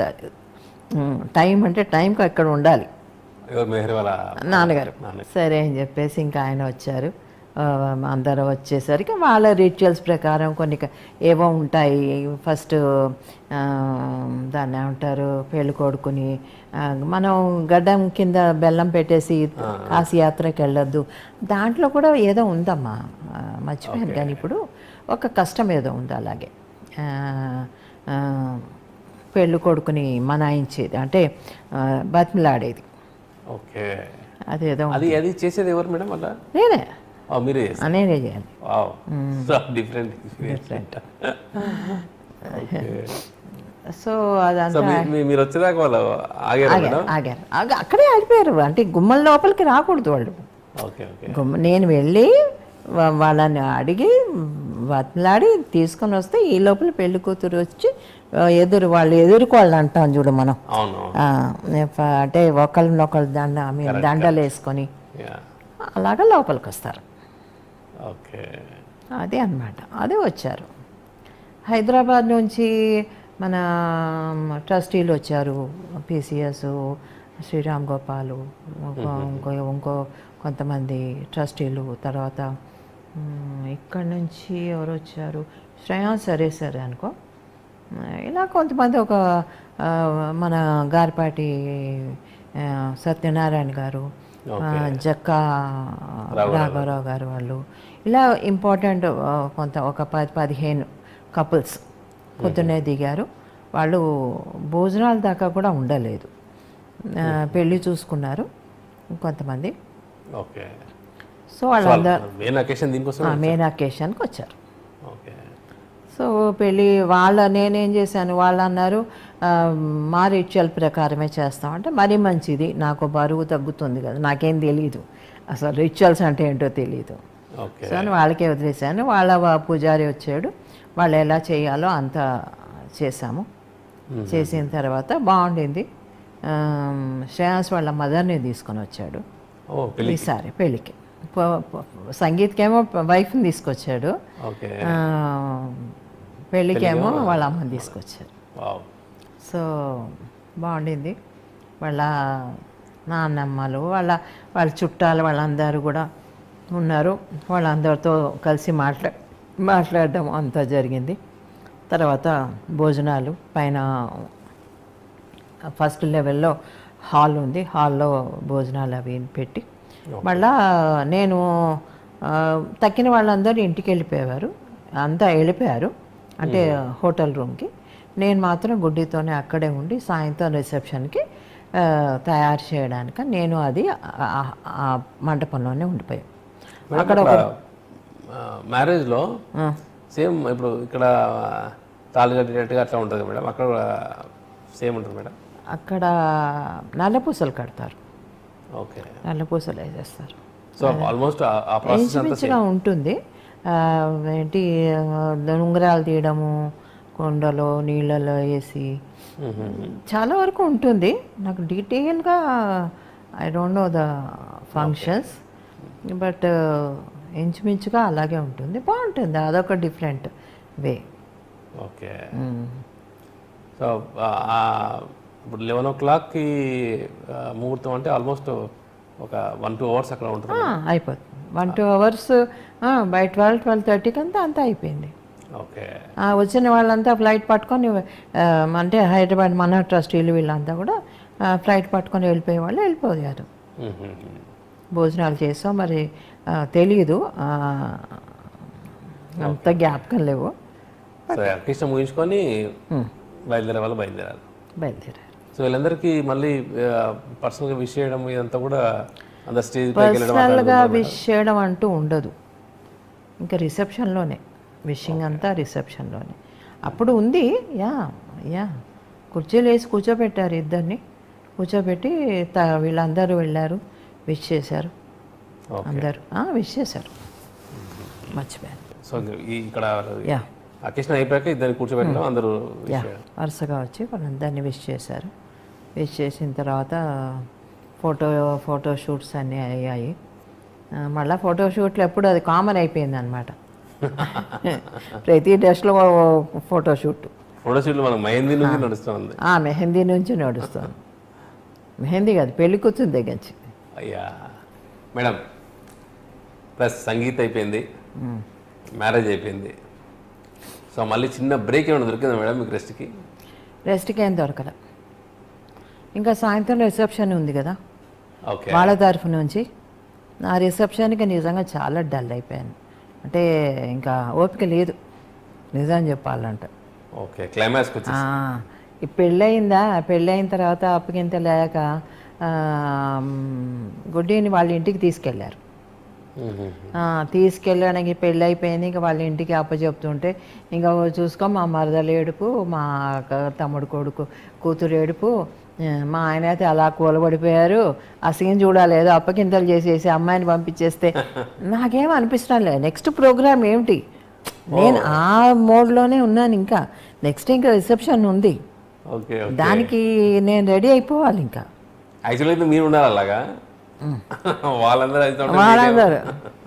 టైం అంటే టైంకి అక్కడ ఉండాలి ఎవరు మెహర్ వాళ్ళ నాన్నగారు సరే అని చెప్పేసి ఇంకా ఆయన వచ్చారు ఆ, అందరూ వచ్చేసరికి వాళ్ళ రిచువల్స్ ప్రకారం కొన్ని క- ఏవో ఉంటాయి ఫస్ట్ ఆ, దాన్ని ఏమంటారు పెళ్ళి కొడుకుని ఆ, మనం గడ్డం కింద బెల్లం పెట్టేసి కాశీ యాత్రకి వెళ్ళొద్దు దాంట్లో కూడా ఏదో ఉందమ్మా ఆ, మర్చిపోయాను కానీ ఇప్పుడు ఒక కష్టం ఏదో ఉంది అలాగే ఆ, ఆ, పెళ్ళి కొడుకుని మనాయించేది అంటే ఆ, బతిమిలాడేది ఓకే అదేదో అది అది చేసేది ఎవరు మేడం అలా నేనే ఓ, మీరే చేస్తారు నేనే చేయాలి wow so different experience okay so so అదంతా మీ- మీ- మీరు వచ్చేదాకా వాళ్ళు ఆగారు ఆగారు మేడం ఆగారు ఆగ- అక్కడే ఆగిపోయారు అంటే గుమ్మం లోపలికి రాకూడదు వాళ్ళు ఓకే ఓకే గుమ్మ నేను వెళ్ళి వా- వాళ్ళని అడిగి బతిలాడి తీసుకొని వస్తే ఈ లోపల పెళ్లి కూతురు వచ్చి ఆ, ఎదురు వాళ్ళు ఎదురుకోళ్ళు అంటాం చూడు మనం అవును ఆ, ప- అంటే ఒకళ్ళనొకళ్ళు దండ I mean, దండలు వేసుకొని యా అలాగా లోపలికి వస్తారు ఓకే అదే అన్నమాట అదే వచ్చారు హైదరాబాద్ నుంచి మన ట్రస్టీలు వచ్చారు పిసిఎస్ శ్రీరామ్ గోపాలు ఇంకో ఇంకో ఇంకో కొంతమంది ట్రస్టీలు తర్వాత మ్, ఇక్కడి నుంచి ఎవరు వచ్చారు శ్రేయాన్ సరే సరే అనుకో ఇలా కొంతమంది ఒక ఆ, మన గారిపాటి ఆ, సత్యనారాయణ గారు ఆ, జక్కా రాఘవరావు గారు వాళ్ళు ఇలా ఇంపార్టెంట్ ఆ, కొంత ఒక పది పదిహేను కపుల్స్ పొద్దున్నే దిగారు వాళ్ళు భోజనాల దాకా కూడా ఉండలేదు ఆ, పెళ్లి చూసుకున్నారు కొంతమంది ఓకే సో వాళ్ళందరూ మెయిన్ అకేషన్ దీనికోసం మెయిన్ అకేషన్కి వచ్చారు ఓకే సో పెళ్ళి వాళ్ళ నేనేం చేశాను వాళ్ళు అన్నారు "ఆ, మా రిచువల్ ప్రకారమే చేస్తాం అంటే మరీ మంచిది నాకు బరువు తగ్గుతుంది కదా నాకేం తెలియదు అసలు రిచువల్స్ అంటే ఏంటో తెలియదు ఓకే సో అని వాళ్ళకే వదిలేశాను వాళ్ళ వా- పూజారి వచ్చాడు వాళ్ళు ఎలా చేయాలో అంత చేశాము చేసిన తర్వాత బాగుండింది ఆమ్, శ్రేయాస్ వాళ్ళ మదర్ని తీసుకొని వచ్చాడు ఓ పెళ్ళి ఈసారి పెళ్ళికి ప- ప- సంగీత్కేమో వైఫ్ని తీసుకొచ్చాడు ఓకే ఆ, పెళ్ళికేమో వాళ్ళ అమ్మని తీసుకొచ్చారు వావ్ సో బాగుండింది వాళ్ళ నాన్నమ్మలు వాళ్ళ వాళ్ళ చుట్టాలు వాళ్ళందరూ కూడా ఉన్నారు వాళ్ళందరితో కలిసి మాట్లా మాట్లాడడం అంతా జరిగింది తర్వాత భోజనాలు పైన ఫస్ట్ లెవెల్లో హాల్ ఉంది హాల్లో భోజనాలు అవి పెట్టి మళ్ళా నేను ఆ, తక్కిన వాళ్ళందరూ ఇంటికి వెళ్ళిపోయేవారు అంతా వెళ్ళిపోయారు అంటే హోటల్ రూమ్కి నేను మాత్రం గుడ్డితోనే అక్కడే ఉండి సాయంత్రం రిసెప్షన్కి ఆ, తయారు చేయడానికి నేను అది ఆ- ఆ- ఆ మంటపంలోనే ఉండిపోయాను అక్కడ మ్యారేజ్లో సేమ్ ఇప్పుడు ఇక్కడ తాళి కట్టినట్టుగా అట్లా ఉంటుంది కదా మేడం అక్కడ సేమ్ ఉంటుంది మేడం అక్కడ నల్లపూసలు కడతారు ఓకే నల్లపూసలు వేసేస్తారు సో ఆల్మోస్ట్ ఆ ప్రాసెస్ అంతా ఇంచుమించుగా ఉంటుంది ఆ, ఏంటి ఆ, ఉంగరాలు తీయడము కొండలో నీళ్ళలో వేసి చాలా వరకు ఉంటుంది నాకు డీటెయిల్గా I don't know the functions but ఇంచుమించుగా అలాగే ఉంటుంది బాగుంటుంది అదొక డిఫరెంట్ వే ఓకే సో ఇప్పుడు లెవెన్ ఓ క్లాక్కి ముహూర్తం అంటే ఆల్మోస్ట్ ఒక వన్ టూ అవర్స్ అక్కడ ఉంటుంది అయిపోతుంది one two hours by twelve twelve థర్టీకి అంతా అంతా అయిపోయింది ఓకే ఆ, వచ్చిన వాళ్ళంతా ఫ్లైట్ పట్టుకొని ఆ, అంటే హైదరాబాద్ మన ట్రస్టీలు వీళ్ళంతా కూడా ఆ, ఫ్లైట్ పట్టుకొని వెళ్ళిపోయే వాళ్ళు వెళ్ళిపోయారు భోజనాలు చేసాం మరి ఆ, తెలీదు ఆ, అంత జ్ఞాపకం లేవు సో కృష్ణ ముగించుకొని బయలుదేరే వాళ్ళు బయలుదేరారు బయలుదేరారు సో వీళ్ళందరికీ మళ్ళీ పర్సనల్గా విష్ చేయడం ఇదంతా కూడా అందరు స్టేజ్ పైకి వెళ్ళడం పర్సనల్గా విష్ చేయడం అంటూ ఉండదు ఇంకా రిసెప్షన్లోనే విషింగ్ అంతా రిసెప్షన్లోనే అప్పుడు ఉంది యా యా కుర్చీలు వేసి కూర్చోబెట్టారు ఇద్దరిని కూర్చోబెట్టి త వీళ్ళందరూ వెళ్ళారు విష్ చేశారు ఓకే అందరూ విష్ చేశారు మర్చిపోయాను సో ఈ ఇక్కడ యా అకేషన్ అయిపోయాక ఇద్దరిని కూర్చోబెట్టడం అందరూ wish యా చేయడం వరుసగా వచ్చి వాళ్ళందరినీ విష్ చేశారు విష్ చేసిన తర్వాత ఫోటో ఫోటో షూట్స్ అన్నీ అయ్యాయి ఆ, మళ్ళా ఫోటో షూట్లు ఎప్పుడు అది కామన్ అయిపోయింది అనమాట ప్రతి డ్రెస్లో ఫోటో షూట్ ఫోటోషూట్లు మనకు మహేందీ నుంచి నడుస్తుంది ఆ మెహందీ నుంచి నడుస్తుంది మెహందీ కాదు పెళ్లి కూర్చుని దగ్గర నుంచి అయ్యా మేడం ప్లస్ సంగీత్ అయిపోయింది మ్యారేజ్ అయిపోయింది సో మళ్ళీ చిన్న బ్రేక్ ఏమైనా దొరికిందా మేడం మీకు రెస్ట్కి రెస్ట్కి ఏం దొరకల ఇంకా సాయంత్రం రిసెప్షన్ ఉంది కదా ఓకే వాళ్ళ తరఫు నుంచి నా రిసెప్షన్కి నిజంగా చాలా డల్ అయిపోయాను అంటే ఇంకా ఓపిక లేదు నిజం చెప్పాలంటే ఓకే క్లైమాక్స్కి వచ్చి ఆ, ఈ పెళ్ళయిందా పెళ్ళయిన తర్వాత అప్పగింత లేక ఆ, గుడ్డిని వాళ్ళ ఇంటికి తీసుకెళ్ళారు ఆ, తీసుకెళ్ళడానికి పెళ్ళి అయిపోయింది ఇంకా వాళ్ళ ఇంటికి అప్పచెప్తుంటే ఇంకా ఓ చూసుకో మా మరదలు ఏడుపు మా క- తమ్ముడు కొడుకు కూతురు ఏడుపు ఆ, మా ఆయన అయితే అలా కూలబడిపోయారు ఆ సీన్ చూడాలి ఏదో అప్పగింతలు చేసేసి అమ్మాయిని పంపించేస్తే నాకేం అనిపిస్తాం లేదు నెక్స్ట్ ప్రోగ్రామ్ ఏమిటి నేను ఆ మోడ్లోనే ఉన్నాను ఇంకా నెక్స్ట్ ఇంకా రిసెప్షన్ ఉంది ఓకే ఓకే దానికి నేను రెడీ అయిపోవాలి ఇంకా యాక్చువల్లీ అయితే మీరు ఉండాలి అలాగా వాళ్ళందరూ అయితే ఉంటే వాళ్ళందరూ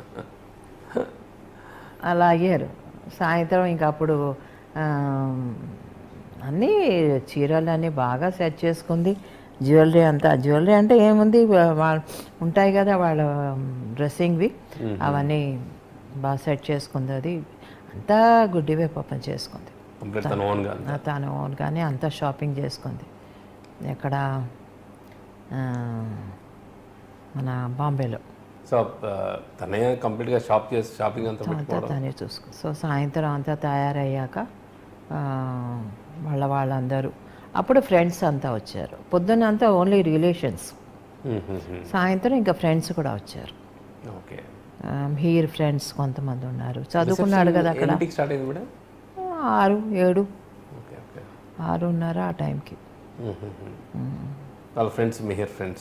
అలా అయ్యారు సాయంత్రం ఇంకా అప్పుడు ఆ, అన్నీ చీరలు అన్నీ బాగా సెట్ చేసుకుంది జ్యువెలరీ అంతా జ్యువెలరీ అంటే ఏముంది వా- వా- ఉంటాయి కదా వాళ్ళ డ్రెస్సింగ్వి అవన్నీ బాగా సెట్ చేసుకుంది అది అంతా గుడ్డివే పాపం చేసుకుంది కంప్లీట్ తన ఓన్గా నా తాను ఓన్గానే అంతా షాపింగ్ చేసుకుంది ఎక్కడ ఆ, మన బాంబేలో సో తనే కంప్లీట్గా షాప్ చేసి షాపింగ్ అంతా అంతా పెట్టుకోవడం తనే చూసుకో సో సాయంత్రం అంతా తయారయ్యాక ఆ, వాళ్ళ వాళ్ళందరూ అప్పుడు ఫ్రెండ్స్ అంతా వచ్చారు పొద్దున్న అంతా ఓన్లీ రిలేషన్స్ సాయంత్రం ఇంకా ఫ్రెండ్స్ కూడా వచ్చారు ఓకే హీర్ ఫ్రెండ్స్ కొంతమంది ఉన్నారు చదువుకున్నాడు కదా అక్కడ ఎన్నింటికి స్టార్ట్ అయింది మేడం ఆరు ఏడు ఓకే ఓకే ఆరున్నర ఆ టైంకి వాళ్ళ ఫ్రెండ్స్ మిహిర్ ఫ్రెండ్స్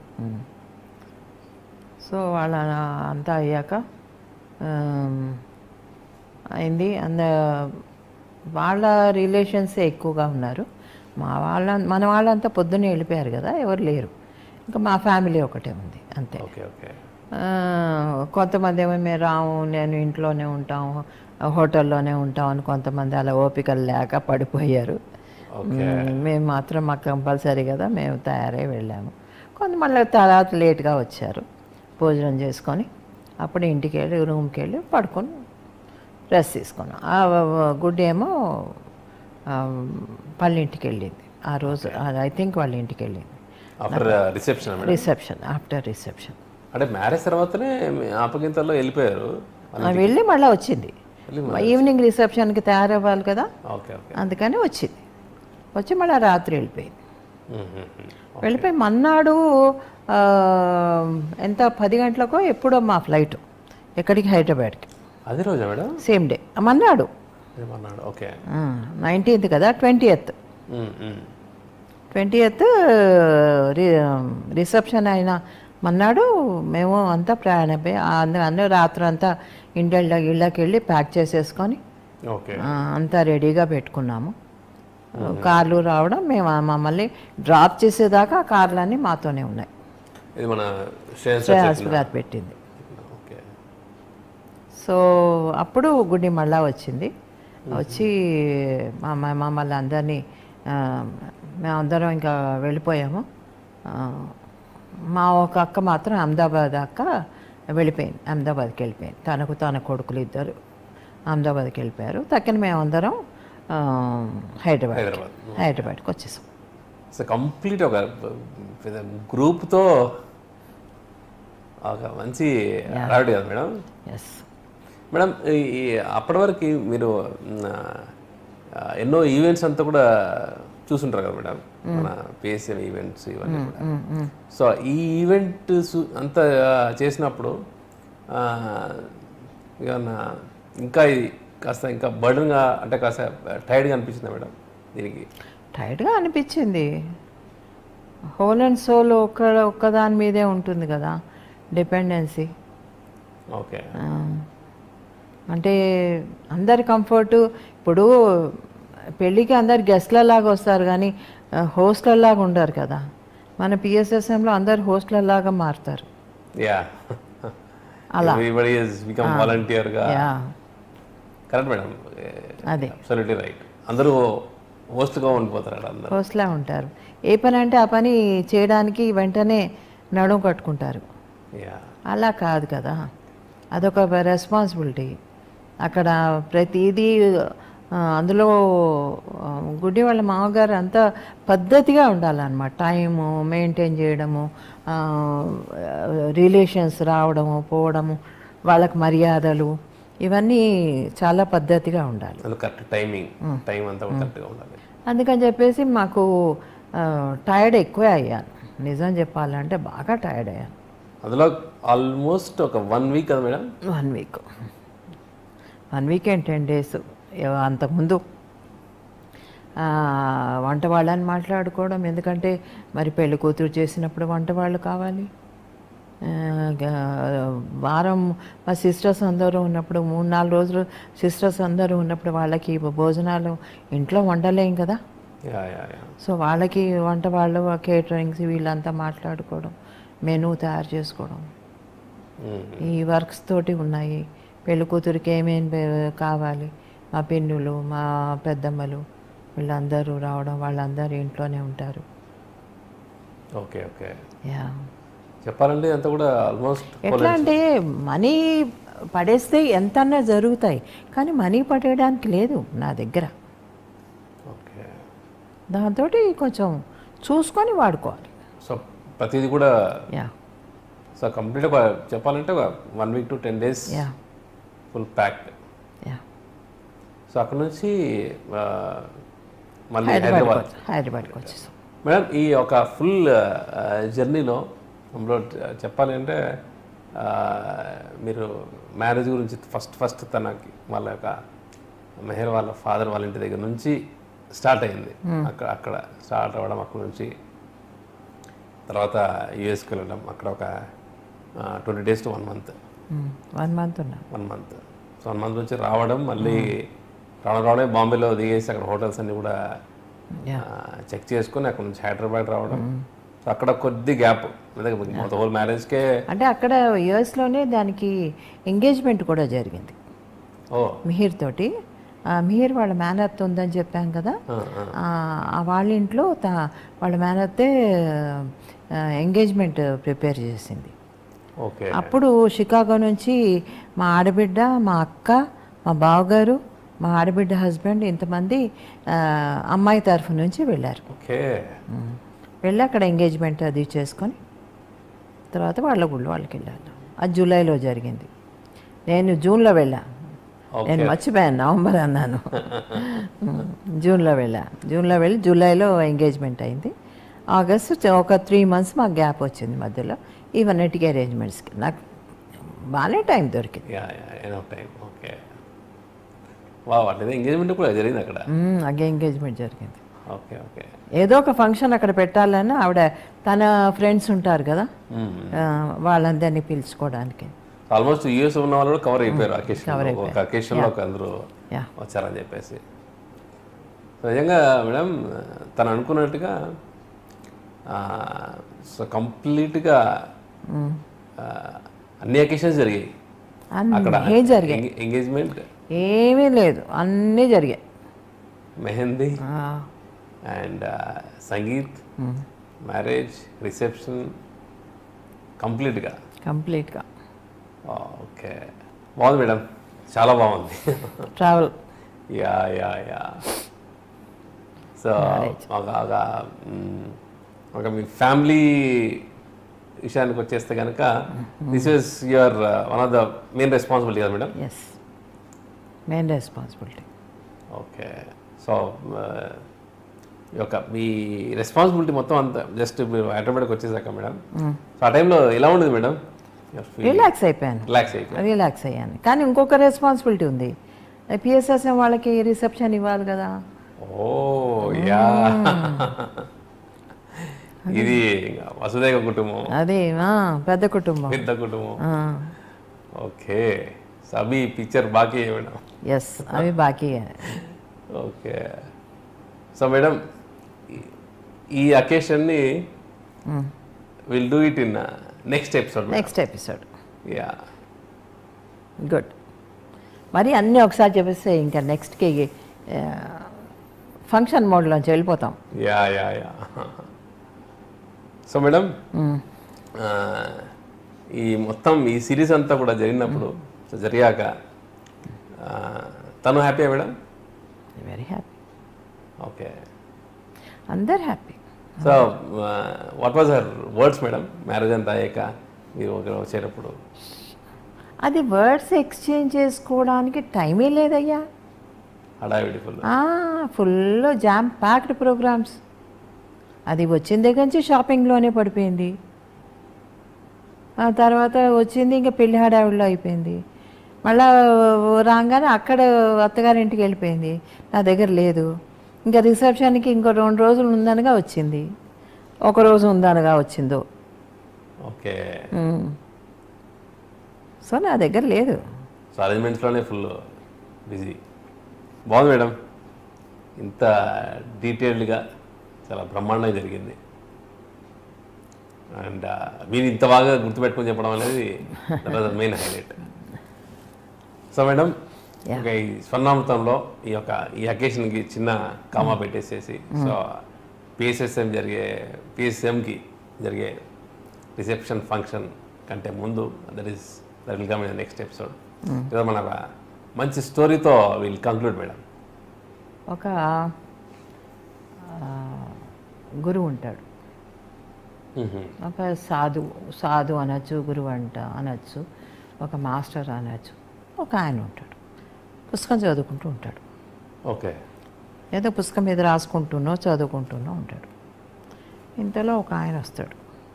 సో వాళ్ళ అంతా అయ్యాక ఆమ్, అయింది అంద వాళ్ళ రిలేషన్సే ఎక్కువగా ఉన్నారు మా వాళ్ళ మన వాళ్ళంతా పొద్దున్నే వెళ్ళిపోయారు కదా ఎవరు లేరు ఇంకా మా ఫ్యామిలీ ఒకటే ఉంది అంతే ఓకే ఓకే ఆ, కొంతమంది ఏమో మేము రాము నేను ఇంట్లోనే ఉంటాము హోటల్లోనే ఉంటాం అని కొంతమంది అలా ఓపికలు లేక పడిపోయారు ఓకే మ్మ్. మేము మాత్రం మాకు కంపల్సరీ కదా మేము తయారై వెళ్ళాము కొంత మళ్ళీ తర్వాత లేట్గా వచ్చారు భోజనం చేసుకొని అప్పుడు ఇంటికి వెళ్ళి రూమ్కి వెళ్ళి పడుకొని రెస్ట్ తీసుకున్నాం ఆ గుడ్ ఏమో ఆ, వాళ్ళ ఇంటికి వెళ్ళింది ఆ రోజు ఐ థింక్ వాళ్ళ ఇంటికి వెళ్ళింది after reception madam reception after reception అంటే మ్యారేజ్ తర్వాతనే మీ ఆపగింతల్లో వెళ్ళిపోయారు వెళ్ళి మళ్ళీ వచ్చింది ఈవినింగ్ రిసెప్షన్కి తయారవ్వాలి కదా ఓకే ఓకే అందుకని వచ్చింది వచ్చి మళ్ళీ రాత్రి వెళ్ళిపోయింది వెళ్ళిపోయి మన్నాడు ఆ, ఎంత పది గంటలకో ఎప్పుడో మా ఫ్లైట్ ఎక్కడికి హైదరాబాద్కి అదే రోజా మేడం సేమ్ డే మన్నాడు ఏమన్నాడు ఓకే నైన్టీన్త్ కదా twenty eighth twenty eighth reception అయిన మన్నాడు మేము అంతా ప్రయాణమై అందరూ అందరూ రాత్రి అంతా ఇండ్ల ఇళ్ళకి వెళ్ళి ప్యాక్ చేసేసుకొని ఓకే ఆ, అంతా రెడీగా పెట్టుకున్నాము కార్లు రావడం మేము ఆ మమ్మల్ని డ్రాప్ చేసేదాకా ఆ కార్లన్నీ మాతోనే ఉన్నాయి ఇది మన శ్రేయస్ శ్రేయాస్ గారు పెట్టింది ఓకే సో అప్పుడు గుడి మళ్ళా వచ్చింది వచ్చి మా మా మమ్మల్ని అందరినీ ఆ, మేమందరం ఇంకా వెళ్ళిపోయాము ఆ, మా ఒక అక్క మాత్రం అహ్మదాబాద్ అక్క వెళ్ళిపోయింది అహ్మదాబాద్కి వెళ్ళిపోయింది తనకు తన కొడుకులు ఇద్దరు అహ్మదాబాద్కి వెళ్ళిపోయారు తక్కిన మేమందరం ఆ, హైదరాబాద్ హైదరాబాద్ హైదరాబాద్కి వచ్చేసాం సో కంప్లీట్ ఒక గ్రూప్తో ఒక మంచి హడావిడి కదా మేడం ఎస్ మేడం ఈ- ఈ అప్పటి వరకు మీరు మ్, ఆ, ఎన్నో ఈవెంట్స్ అంతా కూడా చూసుంటారు కదా మేడం మన పిఎస్ఎల్ ఈవెంట్స్ ఇవన్నీ కూడా సో ఈ ఈవెంట్ సు- అంతా చేసినప్పుడు ఆ, ఏమన్నా ఇంకా ఇది కాస్త ఇంకా బర్డన్గా అంటే కాస్త టైర్డ్గా అనిపించిందా మేడం దీనికి టైట్గా అనిపించింది హోల్ అండ్ సోల్ ఒక్క ఒక్కదాని మీదే ఉంటుంది కదా డిపెండెన్సీ ఓకే అంటే అందరి కంఫర్ట్ ఇప్పుడు పెళ్ళికి అందరు గెస్ట్లలాగా వస్తారు కానీ హోస్ట్లలాగా ఉండరు కదా మన పిఎస్ఎస్ఎంలో అందరు హోస్ట్లలాగా మారుతారు యా అలా. ఎవ్రీబడి ఇస్ బికమ్ వాలంటీర్గా యా కరెక్ట్ మేడం అదే అబ్సల్యూట్లీ రైట్ అందరూ హోస్ట్గా ఉండిపోతారు అక్కడ అందరూ హోస్ట్లా ఉంటారు ఏ పని అంటే ఆ పని చేయడానికి వెంటనే నడుం కట్టుకుంటారు యా అలా కాదు కదా అదొక రెస్పాన్సిబిలిటీ అక్కడ ప్రతిదీ ఆ, అందులో ఆ, గుడ్డి వాళ్ళ మామగారు అంతా పద్ధతిగా ఉండాలన్నమాట టైము మెయింటైన్ చేయడము రిలేషన్స్ రావడము పోవడము వాళ్ళకి మర్యాదలు ఇవన్నీ చాలా పద్ధతిగా ఉండాలి అది కరెక్ట్ టైమింగ్ టైం అంతా కరెక్ట్గా ఉండాలి అందుకని చెప్పేసి మాకు టైర్డ్ ఎక్కువే అయ్యాను నిజం చెప్పాలంటే బాగా టైర్డ్ అయ్యాను అందులో ఆల్మోస్ట్ ఒక వన్ వీక్ కదా madam one week one week and ten days అంతకుముందు ఆ, వంట వాళ్ళని మాట్లాడుకోవడం ఎందుకంటే మరి పెళ్లి కూతురు చేసినప్పుడు వంట వాళ్ళు కావాలి ఆ, గ- వారం మా సిస్టర్స్ అందరూ ఉన్నప్పుడు మూడు నాలుగు రోజులు సిస్టర్స్ అందరూ ఉన్నప్పుడు వాళ్ళకి భోజనాలు ఇంట్లో వండలేం కదా యా యా యా సో వాళ్ళకి వంట వాళ్ళు కేటరింగ్స్ వీళ్ళంతా మాట్లాడుకోవడం మెనూ తయారు చేసుకోవడం మ్మ్. ఈ వర్క్స్ తోటి ఉన్నాయి పెళ్లి కూతురికి ఏమేమి బే- కావాలి మా పిన్నులు మా పెద్దమ్మలు వీళ్ళందరూ రావడం వాళ్ళందరూ ఇంట్లోనే ఉంటారు ఓకే ఓకే యా చెప్పాలంటే అంతా కూడా ఆల్మోస్ట్ ఎట్లా అంటే మనీ పడేస్తే ఎంతన్నా జరుగుతాయి కానీ మనీ పడేయడానికి లేదు నా దగ్గర ఓకే దాంతో కొంచెం చూసుకొని వాడుకోవాలి సో ప్రతిదీ కూడా యా సో కంప్లీట్గా చెప్పాలంటే ఒక one week to ten days yeah full packed yeah so అక్కడ నుంచి ఆ, మళ్ళీ హైదరాబాద్కి హైదరాబాద్ వచ్చి హైదరాబాద్కి వచ్చేసాం మేడం ఈ ఒక ఫుల్ జర్నీలో అందులో చెప్పాలి అంటే ఆ, మీరు మ్యారేజ్ గురించి ఫస్ట్ ఫస్ట్ తనకి వాళ్ళ యొక్క మెహర్ వాళ్ళ ఫాదర్ వాళ్ళ ఇంటి దగ్గర నుంచి స్టార్ట్ అయింది అక్కడ అక్కడ స్టార్ట్ అవ్వడం అక్కడ నుంచి తర్వాత యూఎస్కి వెళ్ళడం అక్కడ ఒక twenty days to one month one month ఉన్నా one month so one month నుంచి రావడం మళ్ళీ రావడం రావడమే బాంబేలో దిగేసి అక్కడ హోటల్స్ అన్ని కూడా యా చెక్ చేసుకుని అక్కడ నుంచి హైదరాబాద్ రావడం సో అక్కడ కొద్ది గ్యాప్ మొత్తం హోల్ మ్యారేజ్కే అంటే అక్కడ యుఎస్లోనే దానికి ఎంగేజ్మెంట్ కూడా జరిగింది ఓ మిహిర్ తోటి ఆ మిహిర్ వాళ్ళ మేనత్ ఉందని చెప్పాం కదా ఆ, ఆ. ఆ ఆ వాళ్ళ ఇంట్లో తా వాళ్ళ మేనత్తే ఎంగేజ్మెంట్ ప్రిపేర్ చేసింది ఓకే అప్పుడు షికాగో నుంచి మా ఆడబిడ్డ మా అక్క మా బావగారు మా ఆడబిడ్డ హస్బెండ్ ఇంతమంది ఆ, అమ్మాయి తరఫు నుంచి వెళ్ళారు ఓకే వెళ్ళి అక్కడ ఎంగేజ్మెంట్ అది చేసుకొని తర్వాత వాళ్ళ గుళ్ళు వాళ్ళకి వెళ్ళాను అది జూలైలో జరిగింది నేను జూన్లో వెళ్ళా నేను మర్చిపోయాను నవంబర్ అన్నాను ఉమ్, జూన్లో వెళ్ళా జూన్లో వెళ్ళి జూలైలో ఎంగేజ్మెంట్ అయింది ఆగస్ట్ చ- ఒక త్రీ మంత్స్ మాకు గ్యాప్ వచ్చింది మధ్యలో ఇవన్నిటికీ అరేంజ్మెంట్స్కి నాకు బాగానే టైం దొరికింది yeah yeah enough time okay వా అంటే ఎంగేజ్మెంట్ కూడా జరిగింది అక్కడ ఉమ్, అగే ఎంగేజ్మెంట్ జరిగింది ఓకే ఓకే ఏదో ఒక ఫంక్షన్ అక్కడ పెట్టాలని ఆవిడ తన ఫ్రెండ్స్ ఉంటారు కదా ఆ, వాళ్ళందరినీ పిలుచుకోవడానికి ఆల్మోస్ట్ యూఎస్ ఉన్న వాళ్ళు కూడా కవర్ అయిపోయారు అకేషన్ ఒక అకేషన్లో ఒక అందరూ యా వచ్చారని చెప్పేసి సో నిజంగా మేడం తను అనుకున్నట్టుగా సో కంప్లీట్గా అన్ని అకేషన్స్ జరిగాయి అక్కడ అన్నీ జరిగాయి ఎంగేజ్మెంట్ ఏమీ లేదు అన్నీ జరిగాయి మెహందీ ఆ, అండ్ సంగీత్ మ్యారేజ్ రిసెప్షన్ కంప్లీట్గా కంప్లీట్గా ఓకే బాగుంది మేడం చాలా బాగుంది travel yeah yeah yeah so ఒక ఒక మ్, ఒక మీ ఫ్యామిలీ విషయానికి వచ్చేస్తే కనుక this is your one of the main responsibility కదా madam yes main responsibility okay so ఈ యొక్క మీ రెస్పాన్సిబిలిటీ మొత్తం అంతా జస్ట్ మీరు ఆటోమేటిక్ వచ్చేసాక మేడం సో ఆ టైంలో ఎలా ఉండేది మేడం రిలాక్స్ అయిపోయాను రిలాక్స్ అయిపోయి రిలాక్స్ అయ్యాను కానీ ఇంకొక రెస్పాన్సిబిలిటీ ఉంది పిఎస్ఎస్ఎం వాళ్ళకి రిసెప్షన్ ఇవ్వాలి కదా ఓ యా ఇది ఇంకా వసుదైక కుటుంబం అది ఆ, పెద్ద కుటుంబం పెద్ద కుటుంబం ఓకే సో అవి పిక్చర్ బాకీ మేడం ఎస్ అవి బాకీ ఓకే సో మేడం ఈ- ఈ అకేషన్ని will do it in next episode next episode yeah good మరి అన్నీ ఒకసారి చెప్పేస్తే ఇంకా నెక్స్ట్కి ఫంక్షన్ మోడ్లోంచి వెళ్ళిపోతాం yeah yeah yeah so madam ఆ, ఈ మొత్తం ఈ సిరీస్ అంతా కూడా జరిగినప్పుడు సో జరిగాక ఆ, తను హ్యాపీయా మేడం వెరీ హ్యాపీ ఓకే అందరు happy so what was her words madam marriage అంతా అయ్యాక మీరు ఒకరు వచ్చేటప్పుడు అది వర్డ్స్ ఎక్స్చేంజ్ చేసుకోవడానికి టైమే లేదయ్యా హడావిడి full full jam packed programs అది వచ్చిన దగ్గర నుంచి షాపింగ్లోనే పడిపోయింది ఆ తర్వాత వచ్చింది ఇంకా పెళ్లి హడావిడిలో అయిపోయింది మళ్ళా రాగానే అక్కడ అత్తగారింటికి వెళ్ళిపోయింది నా దగ్గర లేదు ఇంకా రిసెప్షన్కి ఇంకో రెండు రోజులు ఉందనగా వచ్చింది ఒక రోజు ఉందనగా వచ్చిందో ఓకే సో నా దగ్గర లేదు సో అరేంజ్మెంట్స్లోనే ఫుల్ బిజీ బాగుంది మేడం ఇంత డీటెయిల్డ్గా చాలా బ్రహ్మాండంగా జరిగింది అండ్ మీరు ఇంత బాగా గుర్తుపెట్టుకొని చెప్పడం అనేది main highlight so madam Yeah. ఒక ఈ స్వర్ణామృతంలో ఈ యొక్క ఈ అకేషన్కి చిన్న కామా పెట్టేసేసి సో పిఎస్ఎస్ఎం జరిగే పిఎస్ఎంకి జరిగే రిసెప్షన్ ఫంక్షన్ కంటే ముందు that is that will come in next episode ఈరోజు మన ఒక మంచి స్టోరీతో విల్ కంక్లూడ్ మేడం ఒక ఆ, గురువు ఉంటాడు ఒక సాధు సాధు అనొచ్చు గురువు అంట అనొచ్చు ఒక మాస్టర్ అనొచ్చు ఒక ఆయన ఉంటాడు పుస్తకం చదువుకుంటూ ఉంటాడు ఓకే ఏదో పుస్తకం మీద రాసుకుంటున్నో చదువుకుంటున్నో ఉంటాడు ఇంతలో ఒక ఆయన వస్తాడు